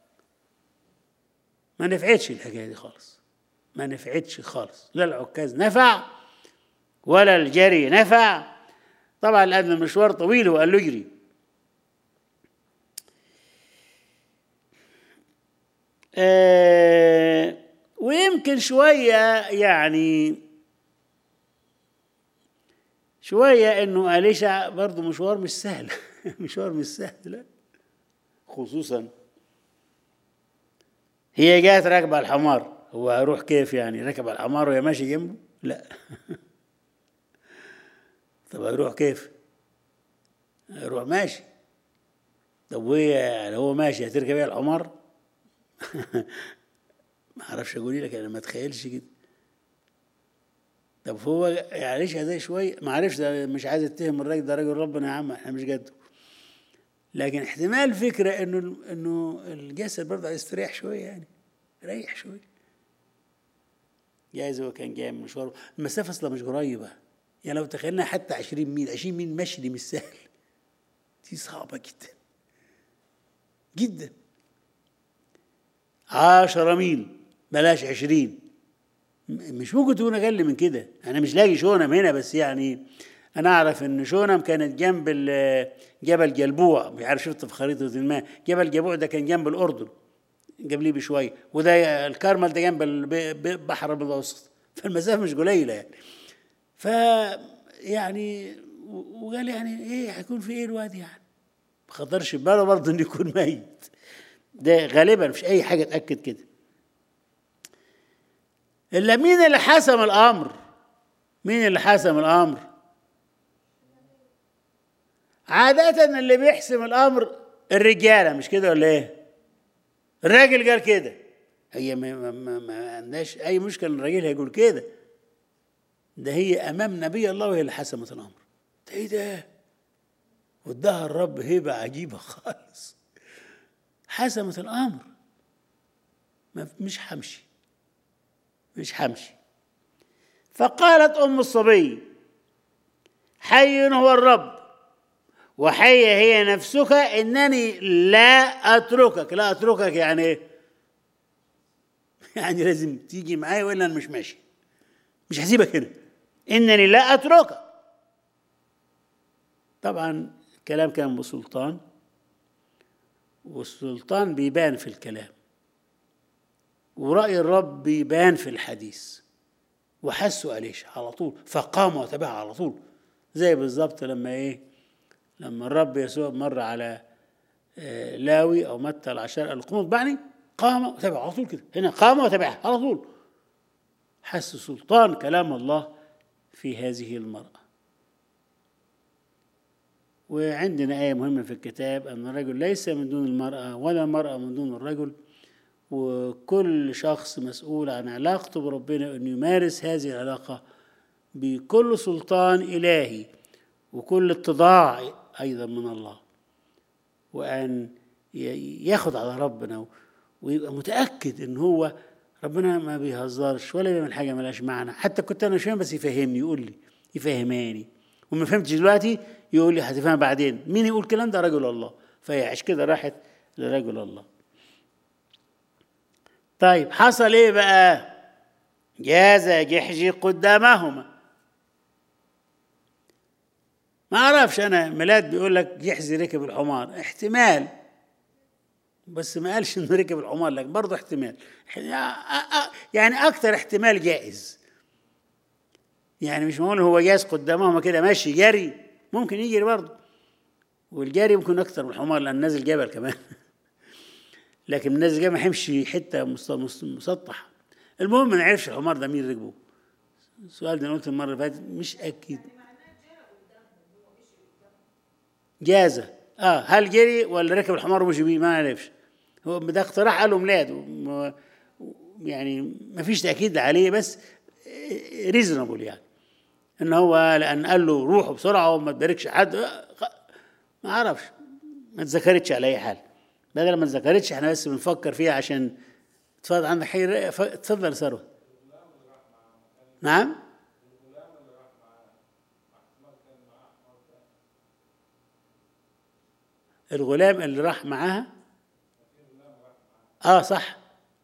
ما نفعتش الحكايه دي خالص ما نفعتش خالص لا العكاز نفع ولا الجري نفع طبعا لان المشوار طويل وقال له اجري آه ويمكن شويه يعني شويه انه اليشع برضه مشوار مش سهل مشوار مش سهل لا خصوصا هي جات راكبة الحمار هو هيروح كيف يعني ركب الحمار وهي ماشي جنبه لا طب هيروح كيف هيروح ماشي طب وهي يعني هو ماشي هتركب ايه الحمار ما اعرفش اقول لك انا ما اتخيلش كده طب هو يعني ده شويه ما عرفش ده مش عايز اتهم الراجل ده راجل ربنا يا عم احنا مش قده لكن احتمال فكره انه انه الجسد برضه يستريح شويه يعني ريح شويه جايز هو كان جاي من مشوار المسافه اصلا مش قريبه يعني لو تخيلنا حتى 20 ميل 20 ميل مشي دي مش سهل دي صعبه جدا جدا 10 ميل بلاش 20 مش ممكن تكون اقل من كده انا مش لاقي شونم هنا بس يعني انا اعرف ان شونم كانت جنب جبل جلبوع مش عارف شفت في خريطه ما جبل جلبوع ده كان جنب الاردن قبليه بشويه وده الكرمل ده جنب البحر المتوسط فالمسافه مش قليله يعني ف يعني وقال يعني ايه هيكون في ايه الوادي يعني ما خطرش باله برضه انه يكون ميت ده غالبا مش اي حاجه تاكد كده الا مين اللي حسم الامر مين اللي حسم الامر عادة اللي بيحسم الأمر الرجالة مش كده ولا إيه؟ الراجل قال كده هي ما, ما, ما عندهاش أي مشكلة إن الراجل هيقول كده ده هي أمام نبي الله وهي اللي حسمت الأمر ده ايه ده واداها الرب هبه عجيبه خالص حسمت الامر ما مش همشي مش همشي فقالت ام الصبي حي هو الرب وحي هي نفسك انني لا اتركك لا اتركك يعني ايه يعني لازم تيجي معايا والا انا مش ماشي مش هسيبك هنا انني لا اتركك طبعا الكلام كان بسلطان والسلطان بيبان في الكلام ورأي الرب بيبان في الحديث وحسوا عليش على طول فقام وتبعها على طول زي بالظبط لما ايه لما الرب يسوع مر على آه، لاوي او متى العشر قال له قوم اتبعني قام وتبع على طول كده هنا قام وتبعها على طول حس سلطان كلام الله في هذه المرأة وعندنا آية مهمة في الكتاب أن الرجل ليس من دون المرأة ولا المرأة من دون الرجل وكل شخص مسؤول عن علاقته بربنا أن يمارس هذه العلاقة بكل سلطان إلهي وكل اتضاع أيضا من الله وأن ي- ياخد على ربنا ويبقى متأكد إن هو ربنا ما بيهزرش ولا بيعمل حاجة ملهاش معنى حتى كنت أنا مش فاهم بس يفهمني يقول لي يفهماني وما فهمتش دلوقتي يقول لي هتفهم بعدين مين يقول الكلام ده رجل الله فهي عش كده راحت لرجل الله طيب حصل ايه بقى جاز جحجي قدامهما ما اعرفش انا ميلاد بيقول لك جحزي ركب الحمار احتمال بس ما قالش انه ركب الحمار لكن برضه احتمال يعني اكتر احتمال جائز يعني مش معقول هو جاز قدامهما كده ماشي جري ممكن يجري برضه والجري ممكن اكتر من الحمار لان نازل جبل كمان لكن من نازل جبل ما هيمشي حته مس- مس- مسطحه المهم ما نعرفش الحمار ده مين ركبه السؤال ده انا قلت المره اللي فاتت مش اكيد جازة اه هل جري ولا ركب الحمار ومشي بيه ما نعرفش هو ده اقتراح قاله ميلاد وم- يعني ما فيش تاكيد عليه بس ريزونبل يعني ان هو لان قال له روحوا بسرعه وما تباركش حد آه، خ- ما اعرفش ما اتذكرتش على اي حال بدل ما اتذكرتش احنا بس بنفكر فيها عشان اتفضل عندك حي ف- اتفضل يا ثروت نعم الغلام اللي راح معاها اه صح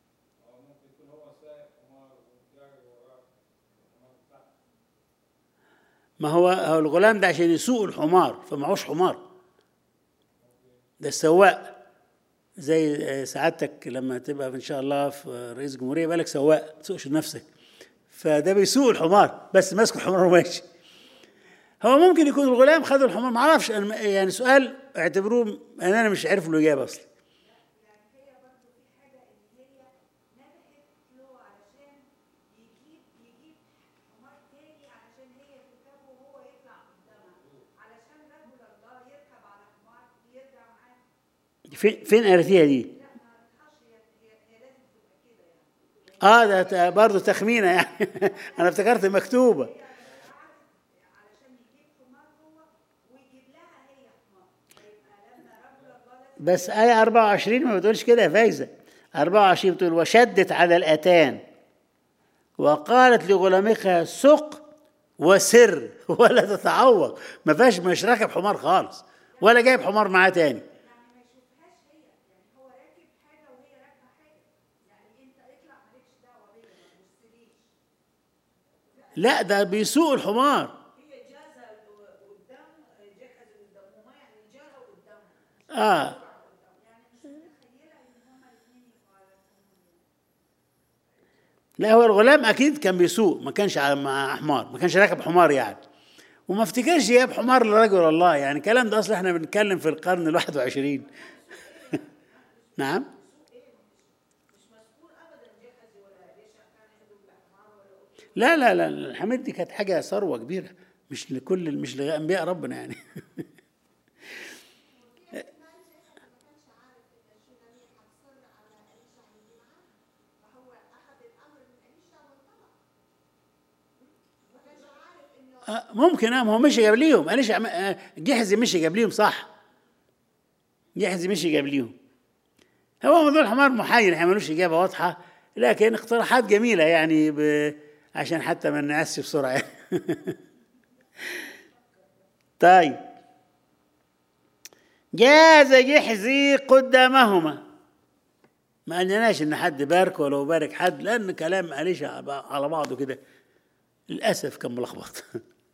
ما هو هو الغلام ده عشان يسوق الحمار فمعهوش حمار ده السواق زي آه، سعادتك لما تبقى ان شاء الله في رئيس جمهوريه بالك سواق ما تسوقش لنفسك فده بيسوق الحمار بس ماسك الحمار وماشي هو ممكن يكون الغلام خد الحمار ما اعرفش أنا م- يعني سؤال اعتبروه ان انا مش عارف له اجابه اصلا يعني هي برضه في حاجة إن هي نبهت له علشان يجيب يجيب حمار تاني علشان هي تركبه وهو يطلع قدامها علشان رجل الله يركب على حمار يرجع معاه فين فين قريتيها دي؟ لا ما اعرفش هي هي هي لازم تبقى كده يعني اه ده ت- برضه تخمينه يعني انا افتكرت مكتوبه علشان يجيب حمار هو ويجيب لها هي حمار فيبقى لما رجل الله لازم بس آية 24 ما بتقولش كده يا فايزة 24 بتقول وشدت على الأتان وقالت لغلامها سق وسر ولا تتعوق ما فيهاش مش راكب حمار خالص ولا جايب حمار معاه تاني يعني ما يشوفهاش هي يعني هو راكب حاجة وهي راكبة حاجة يعني أنت اطلع مالكش دعوة بيا ما تبصليش لا ده بيسوق الحمار هي جازة قدام جهز قدامهما يعني جارة قدامها اه يعني مش متخيلة إن هما الاتنين يبقوا على لا هو الغلام اكيد كان بيسوق ما كانش على- مع حمار ما كانش راكب حمار يعني وما افتكرش جاب حمار لرجل الله يعني الكلام ده اصلا احنا بنتكلم في القرن الواحد وعشرين نعم لا لا لا الحميد دي كانت حاجه ثروه كبيره مش لكل مش لانبياء ربنا يعني آه، ممكن اه ما هو مشي قبليهم قالش عم- آه، جحزي مشي قبليهم صح جحزي مشي قبليهم هو موضوع الحمار محير احنا ملوش اجابه واضحه لكن اقتراحات جميله يعني ب... عشان حتى ما نعسش بسرعه طيب جاز جحزي قدامهما ما قلناش ان حد بارك ولا بارك حد لان كلام معلش على بعضه كده للاسف كان ملخبط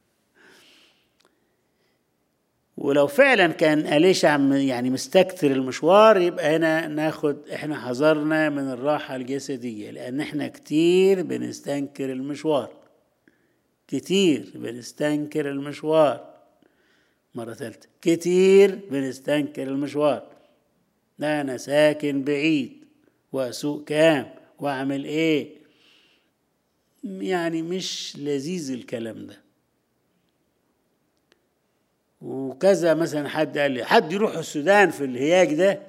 ولو فعلا كان أليشع م- يعني مستكتر المشوار يبقى هنا ناخد احنا حذرنا من الراحة الجسدية لأن احنا كتير بنستنكر المشوار كتير بنستنكر المشوار مرة ثالثة كتير بنستنكر المشوار لا أنا ساكن بعيد وأسوق كام وأعمل إيه يعني مش لذيذ الكلام ده وكذا مثلا حد قال لي حد يروح السودان في الهياج ده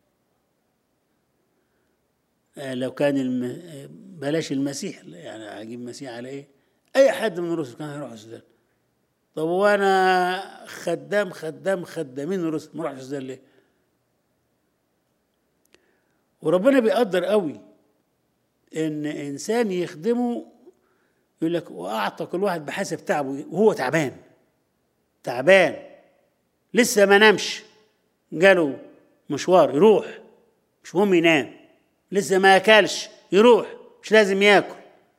آه، لو كان الم... آه، بلاش المسيح يعني اجيب مسيح على ايه اي حد من الرسل كان هيروح السودان طب وانا خدام خدام خدامين الرسل ما اروحش السودان ليه وربنا بيقدر قوي ان انسان يخدمه يقول لك واعطى كل واحد بحسب تعبه وهو تعبان تعبان لسه ما نامش جاله مشوار يروح مش مهم ينام لسه ما اكلش يروح مش لازم ياكل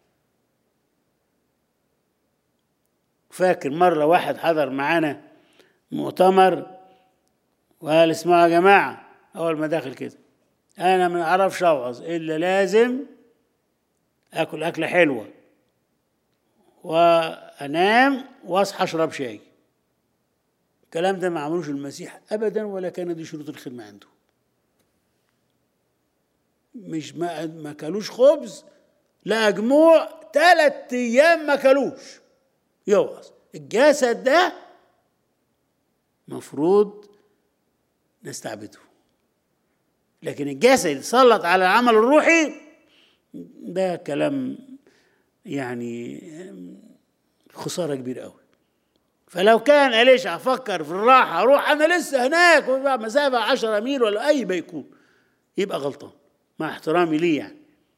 فاكر مرة واحد حضر معانا مؤتمر وقال اسمعوا يا جماعة أول ما داخل كده أنا ما أعرفش أوعظ إلا لازم آكل أكلة حلوة وأنام وأصحى أشرب شاي الكلام ده ما عملوش المسيح ابدا ولا كان دي شروط الخدمه عنده مش ما ما كلوش خبز لا جموع ثلاث ايام ما كلوش يوعظ الجسد ده مفروض نستعبده لكن الجسد يتسلط على العمل الروحي ده كلام يعني خساره كبيره قوي فلو كان أليشع فكر في الراحة أروح أنا لسه هناك وبقى مسافة عشرة ميل ولا أي ما يكون يبقى غلطان مع احترامي ليه يعني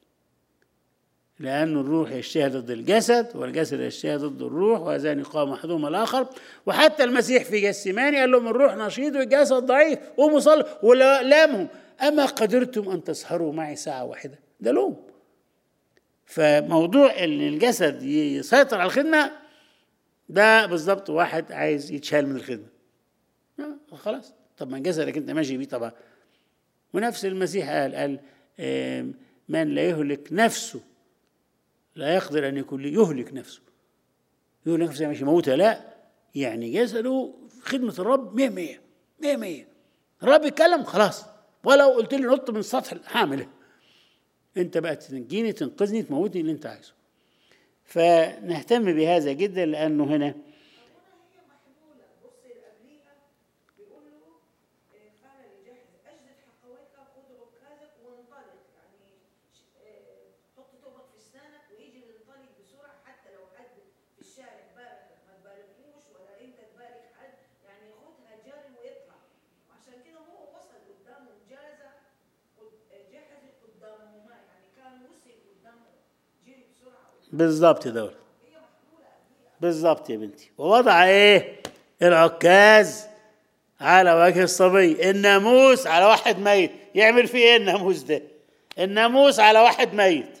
لأن الروح يجتهد ضد الجسد والجسد يجتهد ضد الروح وهذان يقام أحدهما الآخر وحتى المسيح في جسماني قال لهم الروح نشيط والجسد ضعيف قوموا صلوا ولامهم أما قدرتم أن تسهروا معي ساعة واحدة ده لوم فموضوع ان الجسد يسيطر على الخدمه ده بالظبط واحد عايز يتشال من الخدمه آه، خلاص طب ما جسدك انت ماشي بيه طبعا ونفس المسيح قال قال آم، من لا يهلك نفسه لا يقدر ان يكون لي يهلك نفسه يهلك نفسه مش يموتها لا يعني جسده في خدمه الرب 100 100 100 100 الرب يتكلم خلاص ولو قلت لي نط من السطح هعملها انت بقى تنجيني تنقذني تموتني اللي انت عايزه فنهتم بهذا جدا لانه هنا هي محمولة بص اللي قبليها بيقول له آه، قال لجحز أجدد حقويك خذ عكازك وانطلق يعني ش- آه، حط توبك في أسنانك ويجي ننطلق بسرعة حتى لو حد في الشارع باركك ما تباركوش ولا أنت تبارك حد يعني خدها جري ويطلع وعشان كده هو وصل قدامه جازة قد- آه، جحز قدامه ما يعني كان وصل قدامه جري بسرعة بالظبط دول بالظبط يا بنتي ووضع ايه العكاز على وجه الصبي الناموس على واحد ميت يعمل فيه ايه الناموس ده الناموس على واحد ميت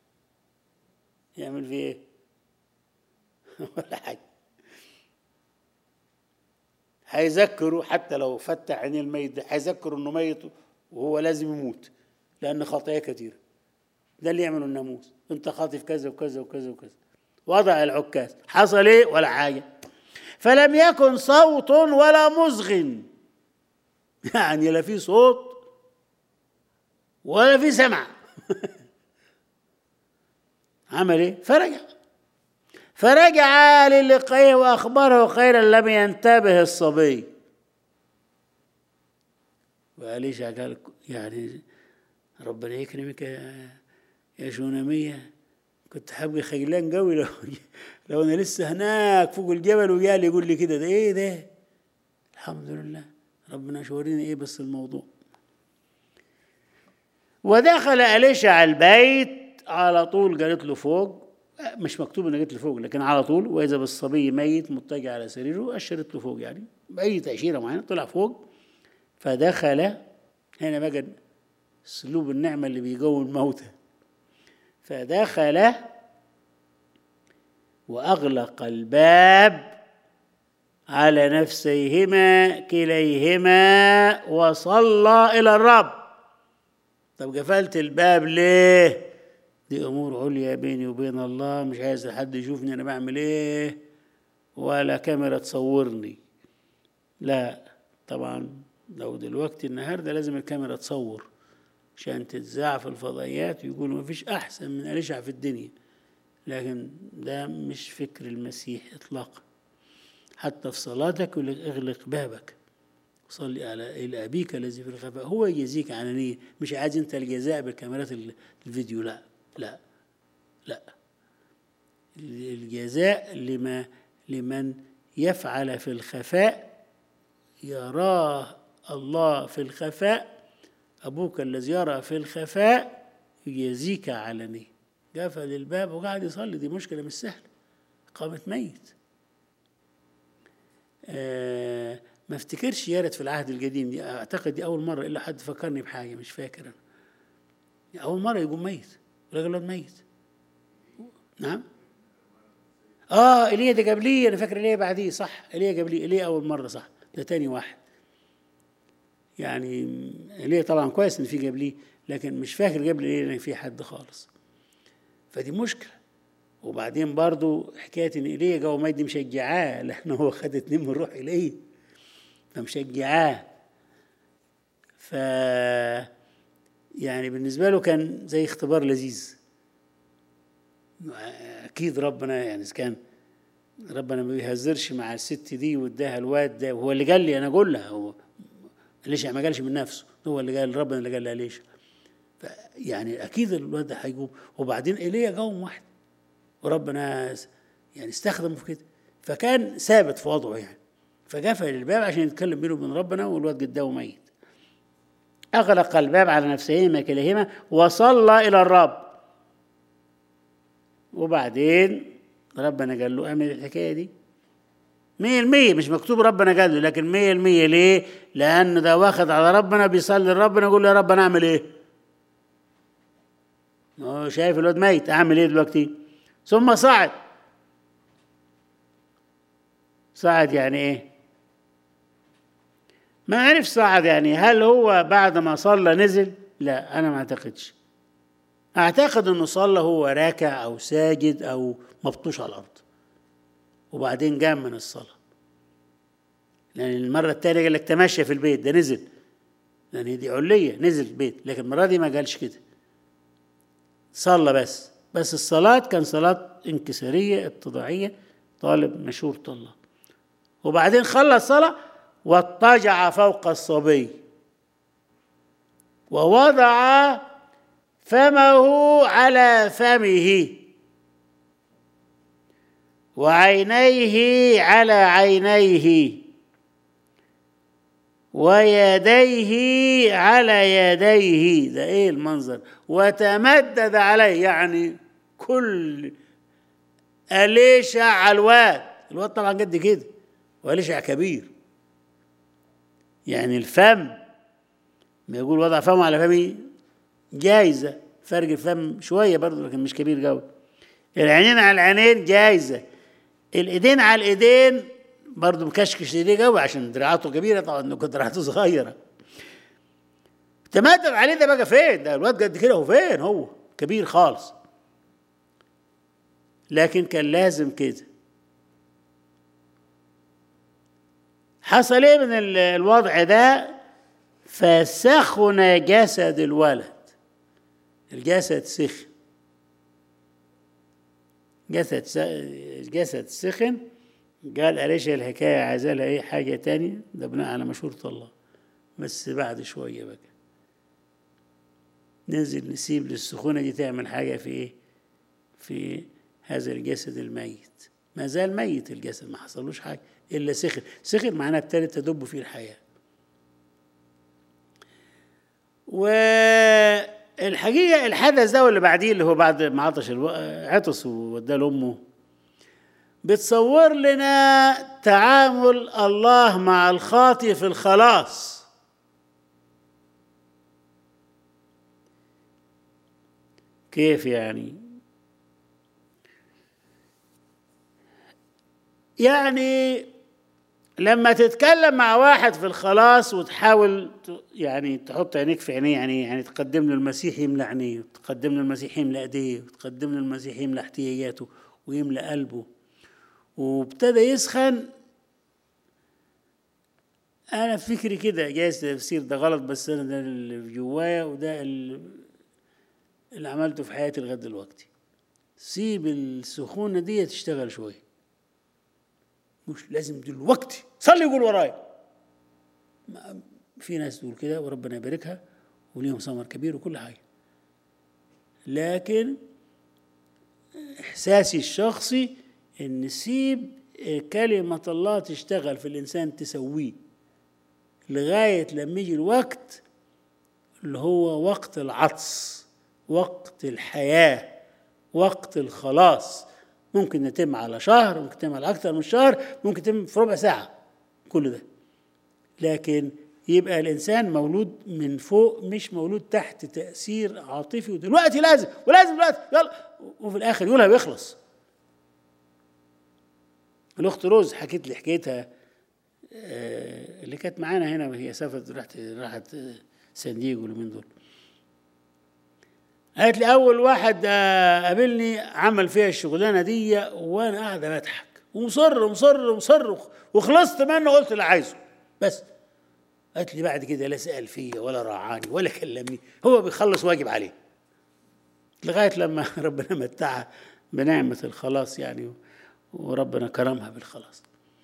يعمل فيه ايه ولا حاجه هيذكره حتى لو فتح عين الميت ده هيذكره انه ميت وهو لازم يموت لان خطاياه كثيره ده اللي يعمله الناموس انت خاطف كذا وكذا وكذا وكذا وضع العكاز حصل ايه ولا حاجه فلم يكن صوت ولا مزغ يعني لا في صوت ولا في سمع عمل ايه فرجع فرجع للقيه واخبره خيرا لم ينتبه الصبي وعليش قال يعني ربنا يكرمك يا يا شونامية كنت هبقى خجلان قوي لو لو انا لسه هناك فوق الجبل وجالي يقول لي كده ده ايه ده الحمد لله ربنا شوريني ايه بس الموضوع ودخل أليشع البيت على طول قالت له فوق مش مكتوب انها قالت له فوق لكن على طول واذا بالصبي ميت مضطجع على سريره اشرت له فوق يعني باي تاشيره معينه طلع فوق فدخل هنا بقى اسلوب النعمه اللي بيقوي الموتى فدخل واغلق الباب على نفسيهما كليهما وصلى الى الرب طب قفلت الباب ليه دي امور عليا بيني وبين الله مش عايز حد يشوفني انا بعمل ايه ولا كاميرا تصورني لا طبعا لو دلوقتي النهارده لازم الكاميرا تصور عشان تتذاع في الفضائيات ويقولوا ما فيش احسن من اليشع في الدنيا لكن ده مش فكر المسيح اطلاقا حتى في صلاتك يقول لك اغلق بابك صلي على الى ابيك الذي في الخفاء هو يجازيك عنانيه مش عايز انت الجزاء بكاميرات الفيديو لا لا لا الجزاء لما لمن يفعل في الخفاء يراه الله في الخفاء أبوك الذي يرى في الخفاء يجازيك علني قفل الباب وقعد يصلي دي مشكلة مش سهلة قامت ميت آه ما افتكرش يارد في العهد القديم دي اعتقد دي اول مره الا حد فكرني بحاجه مش فاكر انا اول مره يقوم ميت الراجل ميت نعم اه ايليا ده قبليه انا فاكر ايليا بعديه صح ايليا قبليه ايليا اول مره صح ده تاني واحد يعني ايليا طبعا كويس ان في قبليه لكن مش فاكر قبل ايليا ان في حد خالص فدي مشكله وبعدين برضو حكايه ان ايليا جو ميت دي مشجعاه لانه هو خد اتنين من روح ايليا فمشجعاه ف يعني بالنسبه له كان زي اختبار لذيذ اكيد ربنا يعني اذا كان ربنا ما بيهزرش مع الست دي واداها الواد ده وهو اللي قال لي انا اقول لها هو ليش ما قالش من نفسه هو اللي قال ربنا اللي قال لها ليش يعني اكيد الواد ده هيقوم وبعدين ايليا قوم واحد وربنا يعني استخدمه في كده فكان ثابت في وضعه يعني فقفل الباب عشان يتكلم بينه وبين ربنا والواد قدامه ميت أغلق الباب على نفسهما كليهما وصلى إلى الرب وبعدين ربنا قال له اعمل الحكاية دي مية المية مش مكتوب ربنا قال له لكن مية المية ليه لأن ده واخد على ربنا بيصلي لربنا يقول له يا رب أنا أعمل إيه هو شايف الواد ميت أعمل إيه دلوقتي ثم صعد صعد يعني إيه ما عرف صعد يعني هل هو بعد ما صلى نزل لا انا ما اعتقدش اعتقد انه صلى هو راكع او ساجد او مبطوش على الارض وبعدين قام من الصلاه لان المره الثانيه قال لك تمشى في البيت ده نزل لان دي عليه نزل البيت لكن المره دي ما قالش كده صلى بس بس الصلاه كان صلاه انكساريه اتضاعيه طالب مشورة الله وبعدين خلص صلاه واضطجع فوق الصبي ووضع فمه على فمه وعينيه على عينيه ويديه على يديه ده ايه المنظر وتمدد عليه يعني كل أليشع على الواد الواد طبعا قد كده وأليشع كبير يعني الفم ما يقول وضع فمه على فمي جايزة فرق الفم شوية برضه لكن مش كبير قوي العينين على العينين جايزة الايدين على الايدين برضه مكشكش ايديه قوي عشان دراعاته كبيرة طبعا انه كنت دراعاته صغيرة تمدد عليه ده بقى فين ده الواد قد كده هو فين هو كبير خالص لكن كان لازم كده حصل ايه من الوضع ده فسخن جسد الولد الجسد سخن جسد جسد سخن قال أليش الحكاية عايزة لها أي حاجة تانية ده بناء على مشورة الله بس بعد شوية بقى ننزل نسيب للسخونة دي تعمل حاجة في إيه في هذا الجسد الميت ما زال ميت الجسد ما حصلوش حاجة إلا سخر سخر معناه ابتدت تدب فيه الحياة والحقيقة الحدث ده واللي بعديه اللي هو بعد ما عطش الو... عطس ووداه لأمه بتصور لنا تعامل الله مع الخاطئ في الخلاص كيف يعني يعني لما تتكلم مع واحد في الخلاص وتحاول ت- يعني تحط عينيك في عينيه يعني يعني تقدم له المسيح يملى عينيه وتقدم له المسيح يملى ايديه وتقدم له المسيح يملى احتياجاته ويملى قلبه وابتدى يسخن انا فكري كده جايز تفسير ده غلط بس انا ده اللي في جوايا وده اللي اللي عملته في حياتي لغايه دلوقتي سيب السخونه دي تشتغل شويه مش لازم دلوقتي صلي يقول ورايا ما- في ناس تقول كده وربنا يباركها وليهم ثمر كبير وكل حاجه لكن احساسي الشخصي ان سيب كلمه الله تشتغل في الانسان تسويه لغايه لما يجي الوقت اللي هو وقت العطس وقت الحياه وقت الخلاص ممكن يتم على شهر ممكن يتم على اكثر من شهر ممكن يتم في ربع ساعه كل ده لكن يبقى الانسان مولود من فوق مش مولود تحت تاثير عاطفي ودلوقتي لازم ولازم دلوقتي يلا وفي الاخر يقولها ويخلص الاخت روز حكيت لي حكايتها آه، اللي كانت معانا هنا وهي سافرت راحت راحت آه، سان دييجو اليومين دول قالت لي اول واحد آه، قابلني عمل فيها الشغلانه دي وانا قاعده بضحك ومصر ومصر ومصر وخلصت منه قلت اللي عايزه بس قالت لي بعد كده لا سال فيا ولا راعاني ولا كلمني هو بيخلص واجب عليه لغايه لما ربنا متعها بنعمه الخلاص يعني وربنا كرمها بالخلاص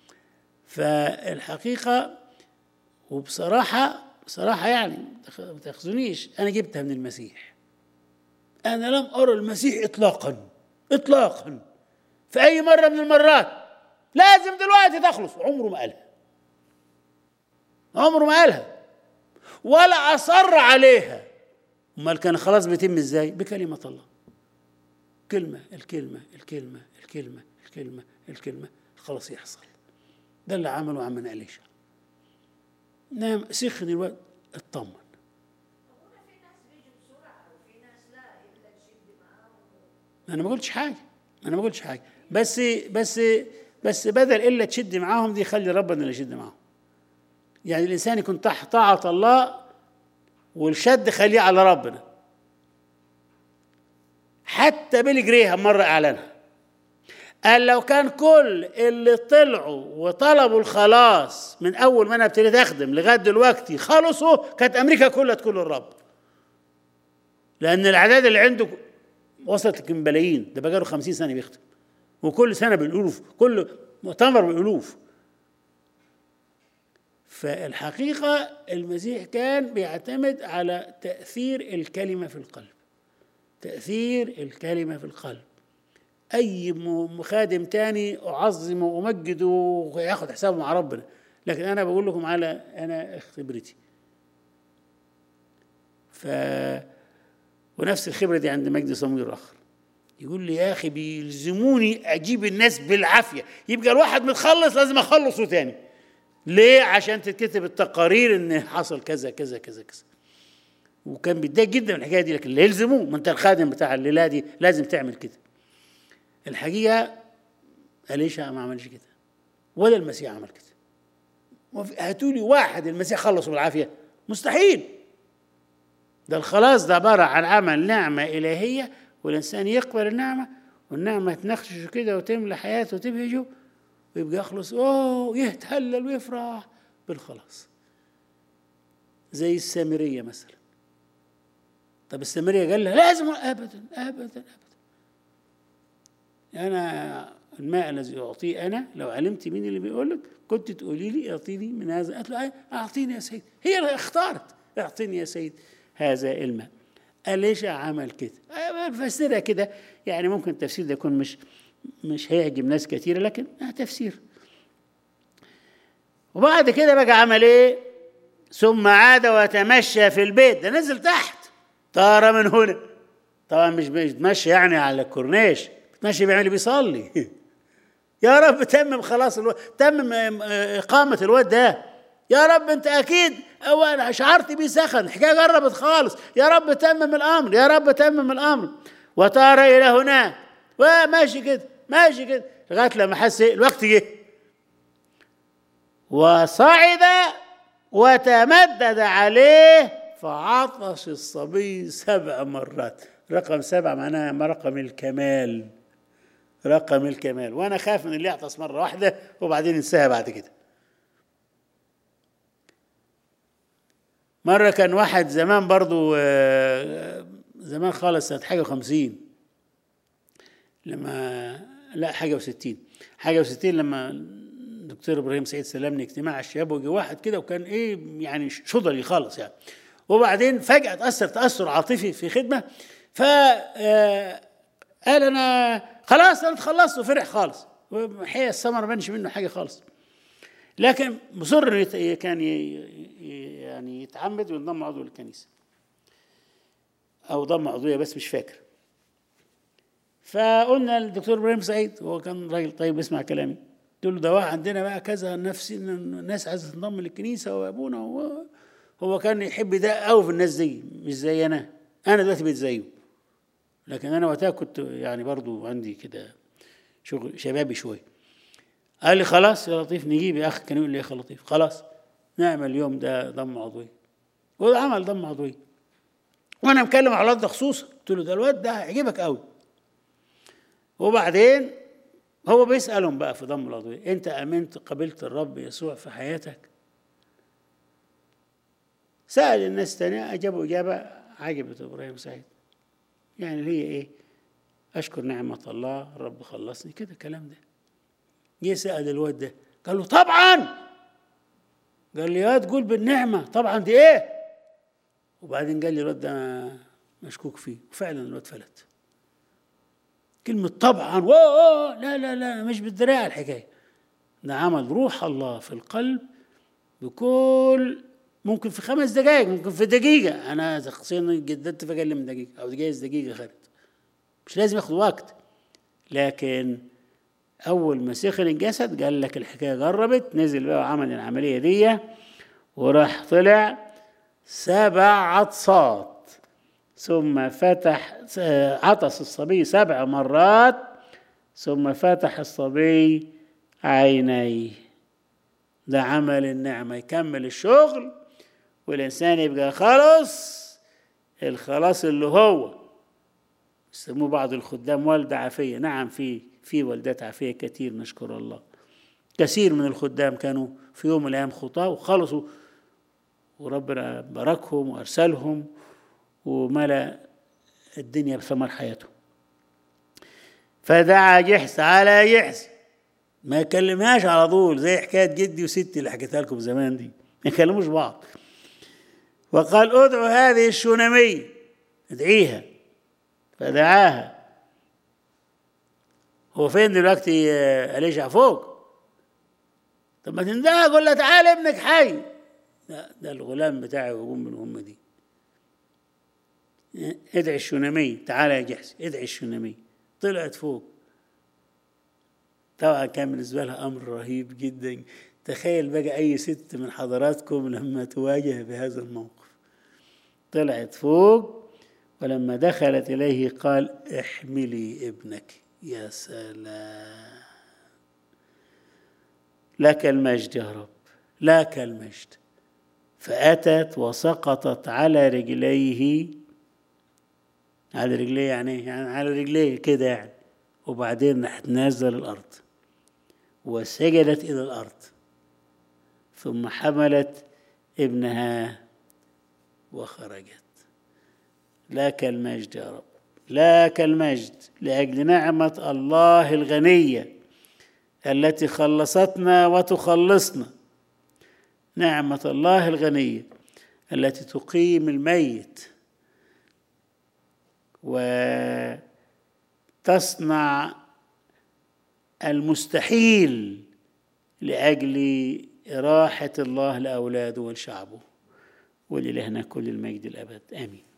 فالحقيقه وبصراحه بصراحه يعني ما تاخذونيش انا جبتها من المسيح انا لم ارى المسيح اطلاقا اطلاقا في اي مره من المرات لازم دلوقتي تخلص عمره ما قالها عمره ما قالها ولا اصر عليها امال كان خلاص بيتم ازاي بكلمه الله كلمه الكلمه الكلمه الكلمه الكلمه الكلمه خلاص يحصل ده اللي عمله عم عليشا نام سخن الوقت اطمن هنا في ناس بيجوا بسرعة وفي ناس لا إلا تشد معاهم انا ما قلتش حاجه انا ما قلتش حاجه بس بس بس بدل الا تشد معاهم دي خلي ربنا اللي يشد معاهم يعني الانسان يكون تحت طاعه الله والشد خليه على ربنا حتى بيلي جريهام مره اعلنها قال لو كان كل اللي طلعوا وطلبوا الخلاص من اول ما انا ابتديت اخدم لغايه دلوقتي خلصوا كانت امريكا كلها تكون للرب لان الاعداد اللي عنده وصلت لملايين ده بقاله 50 سنه بيخدم وكل سنه بالالوف كل مؤتمر بالالوف فالحقيقه المسيح كان بيعتمد على تاثير الكلمه في القلب تاثير الكلمه في القلب اي م- خادم تاني اعظمه وامجده وياخد حسابه مع ربنا لكن انا بقول لكم على انا خبرتي ف ونفس الخبره دي عند مجدي صمويل اخر يقول لي يا اخي بيلزموني اجيب الناس بالعافيه يبقى الواحد متخلص لازم اخلصه تاني ليه عشان تتكتب التقارير ان حصل كذا كذا كذا كذا وكان بيتضايق جدا من الحكايه دي لكن اللي يلزموه ما انت الخادم بتاع الليله دي لازم تعمل كده الحقيقه اليشا ما عملش كده ولا المسيح عمل كده وفي- هاتوا لي واحد المسيح خلصه بالعافيه مستحيل ده الخلاص ده عبارة عن عمل نعمة إلهية والإنسان يقبل النعمة والنعمة تنخششه كده وتملى حياته وتبهجه ويبقى يخلص أوه يتهلل ويفرح بالخلاص زي السامرية مثلا طب السامرية قال لها لازم أبدا أبدا أبدا أنا الماء الذي أعطيه أنا لو علمت مين اللي بيقول لك كنت تقولي لي أعطيني من هذا قالت له أي- أعطيني يا سيد هي اللي اختارت أعطيني يا سيد هذا الماء أليشع عمل كده فسرها كده يعني ممكن التفسير ده يكون مش مش هيعجب ناس كتير لكن آه تفسير وبعد كده بقى عمل ايه ثم عاد وتمشى في البيت ده نزل تحت طار من هنا طبعا مش بيتمشى يعني على الكورنيش بيتمشى بيعمل بيصلي يا رب تمم خلاص الو... تمم إقامة الواد ده يا رب أنت أكيد أو أنا شعرت بيه سخن الحكاية قربت خالص يا رب تمم الأمر يا رب تمم الأمر وطار إلى هناك وماشي كده ماشي كده لغاية لما حس الوقت جه وصعد وتمدد عليه فعطش الصبي سبع مرات رقم سبعة معناها رقم الكمال رقم الكمال وانا خاف من اللي يعطس مره واحده وبعدين ينساها بعد كده مره كان واحد زمان برضو زمان خالص سنه حاجه وخمسين لما لا حاجه وستين حاجه وستين لما الدكتور ابراهيم سعيد سلمني اجتماع الشباب وجي واحد كده وكان ايه يعني شضري خالص يعني وبعدين فجاه تاثر تاثر عاطفي في خدمه ف قال انا خلاص انا اتخلصت وفرح خالص الحقيقه الثمر ما بانش منه حاجه خالص لكن مصر انه كان يعني يتعمد وينضم عضو للكنيسه او ضم عضويه بس مش فاكر فقلنا للدكتور ابراهيم سعيد هو كان راجل طيب بيسمع كلامي قلت له ده واحد عندنا بقى كذا نفس الناس عايزه تنضم للكنيسه وابونا هو هو كان يحب ده قوي في الناس دي مش زي انا انا دلوقتي بقيت زيه لكن انا وقتها كنت يعني برضو عندي كده شغل شبابي شويه قال لي خلاص يا لطيف نجيب يا اخي كان يقول لي يا اخي لطيف خلاص نعمل اليوم ده ضم عضوي وعمل ضم عضوي وانا مكلم على الواد ده خصوصا قلت له ده الواد ده هيعجبك قوي وبعدين هو بيسالهم بقى في ضم العضويه انت امنت قبلت الرب يسوع في حياتك سال الناس تانية اجابوا اجابه عجبت ابراهيم سعيد يعني هي ايه اشكر نعمه الله الرب خلصني كده الكلام ده جه سال الواد ده قال له طبعا قال لي يا تقول بالنعمه طبعا دي ايه وبعدين قال لي الواد ده مشكوك فيه وفعلا الواد فلت كلمة طبعا واو لا لا لا مش بالدراع الحكاية ده عمل روح الله في القلب بكل ممكن في خمس دقائق ممكن في دقيقة أنا شخصيا جددت في أقل من دقيقة أو جايز دقيقة خدت مش لازم ياخد وقت لكن أول ما سخن الجسد قال لك الحكاية قربت نزل بقى وعمل العملية دي وراح طلع سبع عطسات ثم فتح عطس الصبي سبع مرات ثم فتح الصبي عينيه ده عمل النعمة يكمل الشغل والإنسان يبقى خلص الخلاص اللي هو يسموه بعض الخدام والدة عافية نعم في في والدات عافية كتير نشكر الله كثير من الخدام كانوا في يوم من الأيام خطاة وخلصوا وربنا باركهم وأرسلهم وملأ الدنيا بثمر حياته فدعا جحس على جحس ما يكلمهاش على طول زي حكاية جدي وستي اللي حكيتها لكم زمان دي ما يكلموش بعض وقال ادعوا هذه الشونمية ادعيها فدعاها هو فين دلوقتي أليشع فوق طب ما تندهها قول لها تعالى ابنك حي لا ده الغلام بتاعي ويقوم من الأمة دي ادعي الشونامية تعالى يا جحس ادعي الشونامية طلعت فوق طبعا كان بالنسبة لها أمر رهيب جدا تخيل بقى أي ست من حضراتكم لما تواجه بهذا الموقف طلعت فوق ولما دخلت إليه قال احملي ابنك يا سلام لك المجد يا رب لك المجد فأتت وسقطت على رجليه على رجليه يعني يعني على رجليه كده يعني وبعدين راحت نازله الارض وسجدت الى الارض ثم حملت ابنها وخرجت لك المجد يا رب لك المجد لاجل نعمه الله الغنيه التي خلصتنا وتخلصنا نعمه الله الغنيه التي تقيم الميت وتصنع المستحيل لاجل راحه الله لاولاده ولشعبه وللهنا كل المجد الابد امين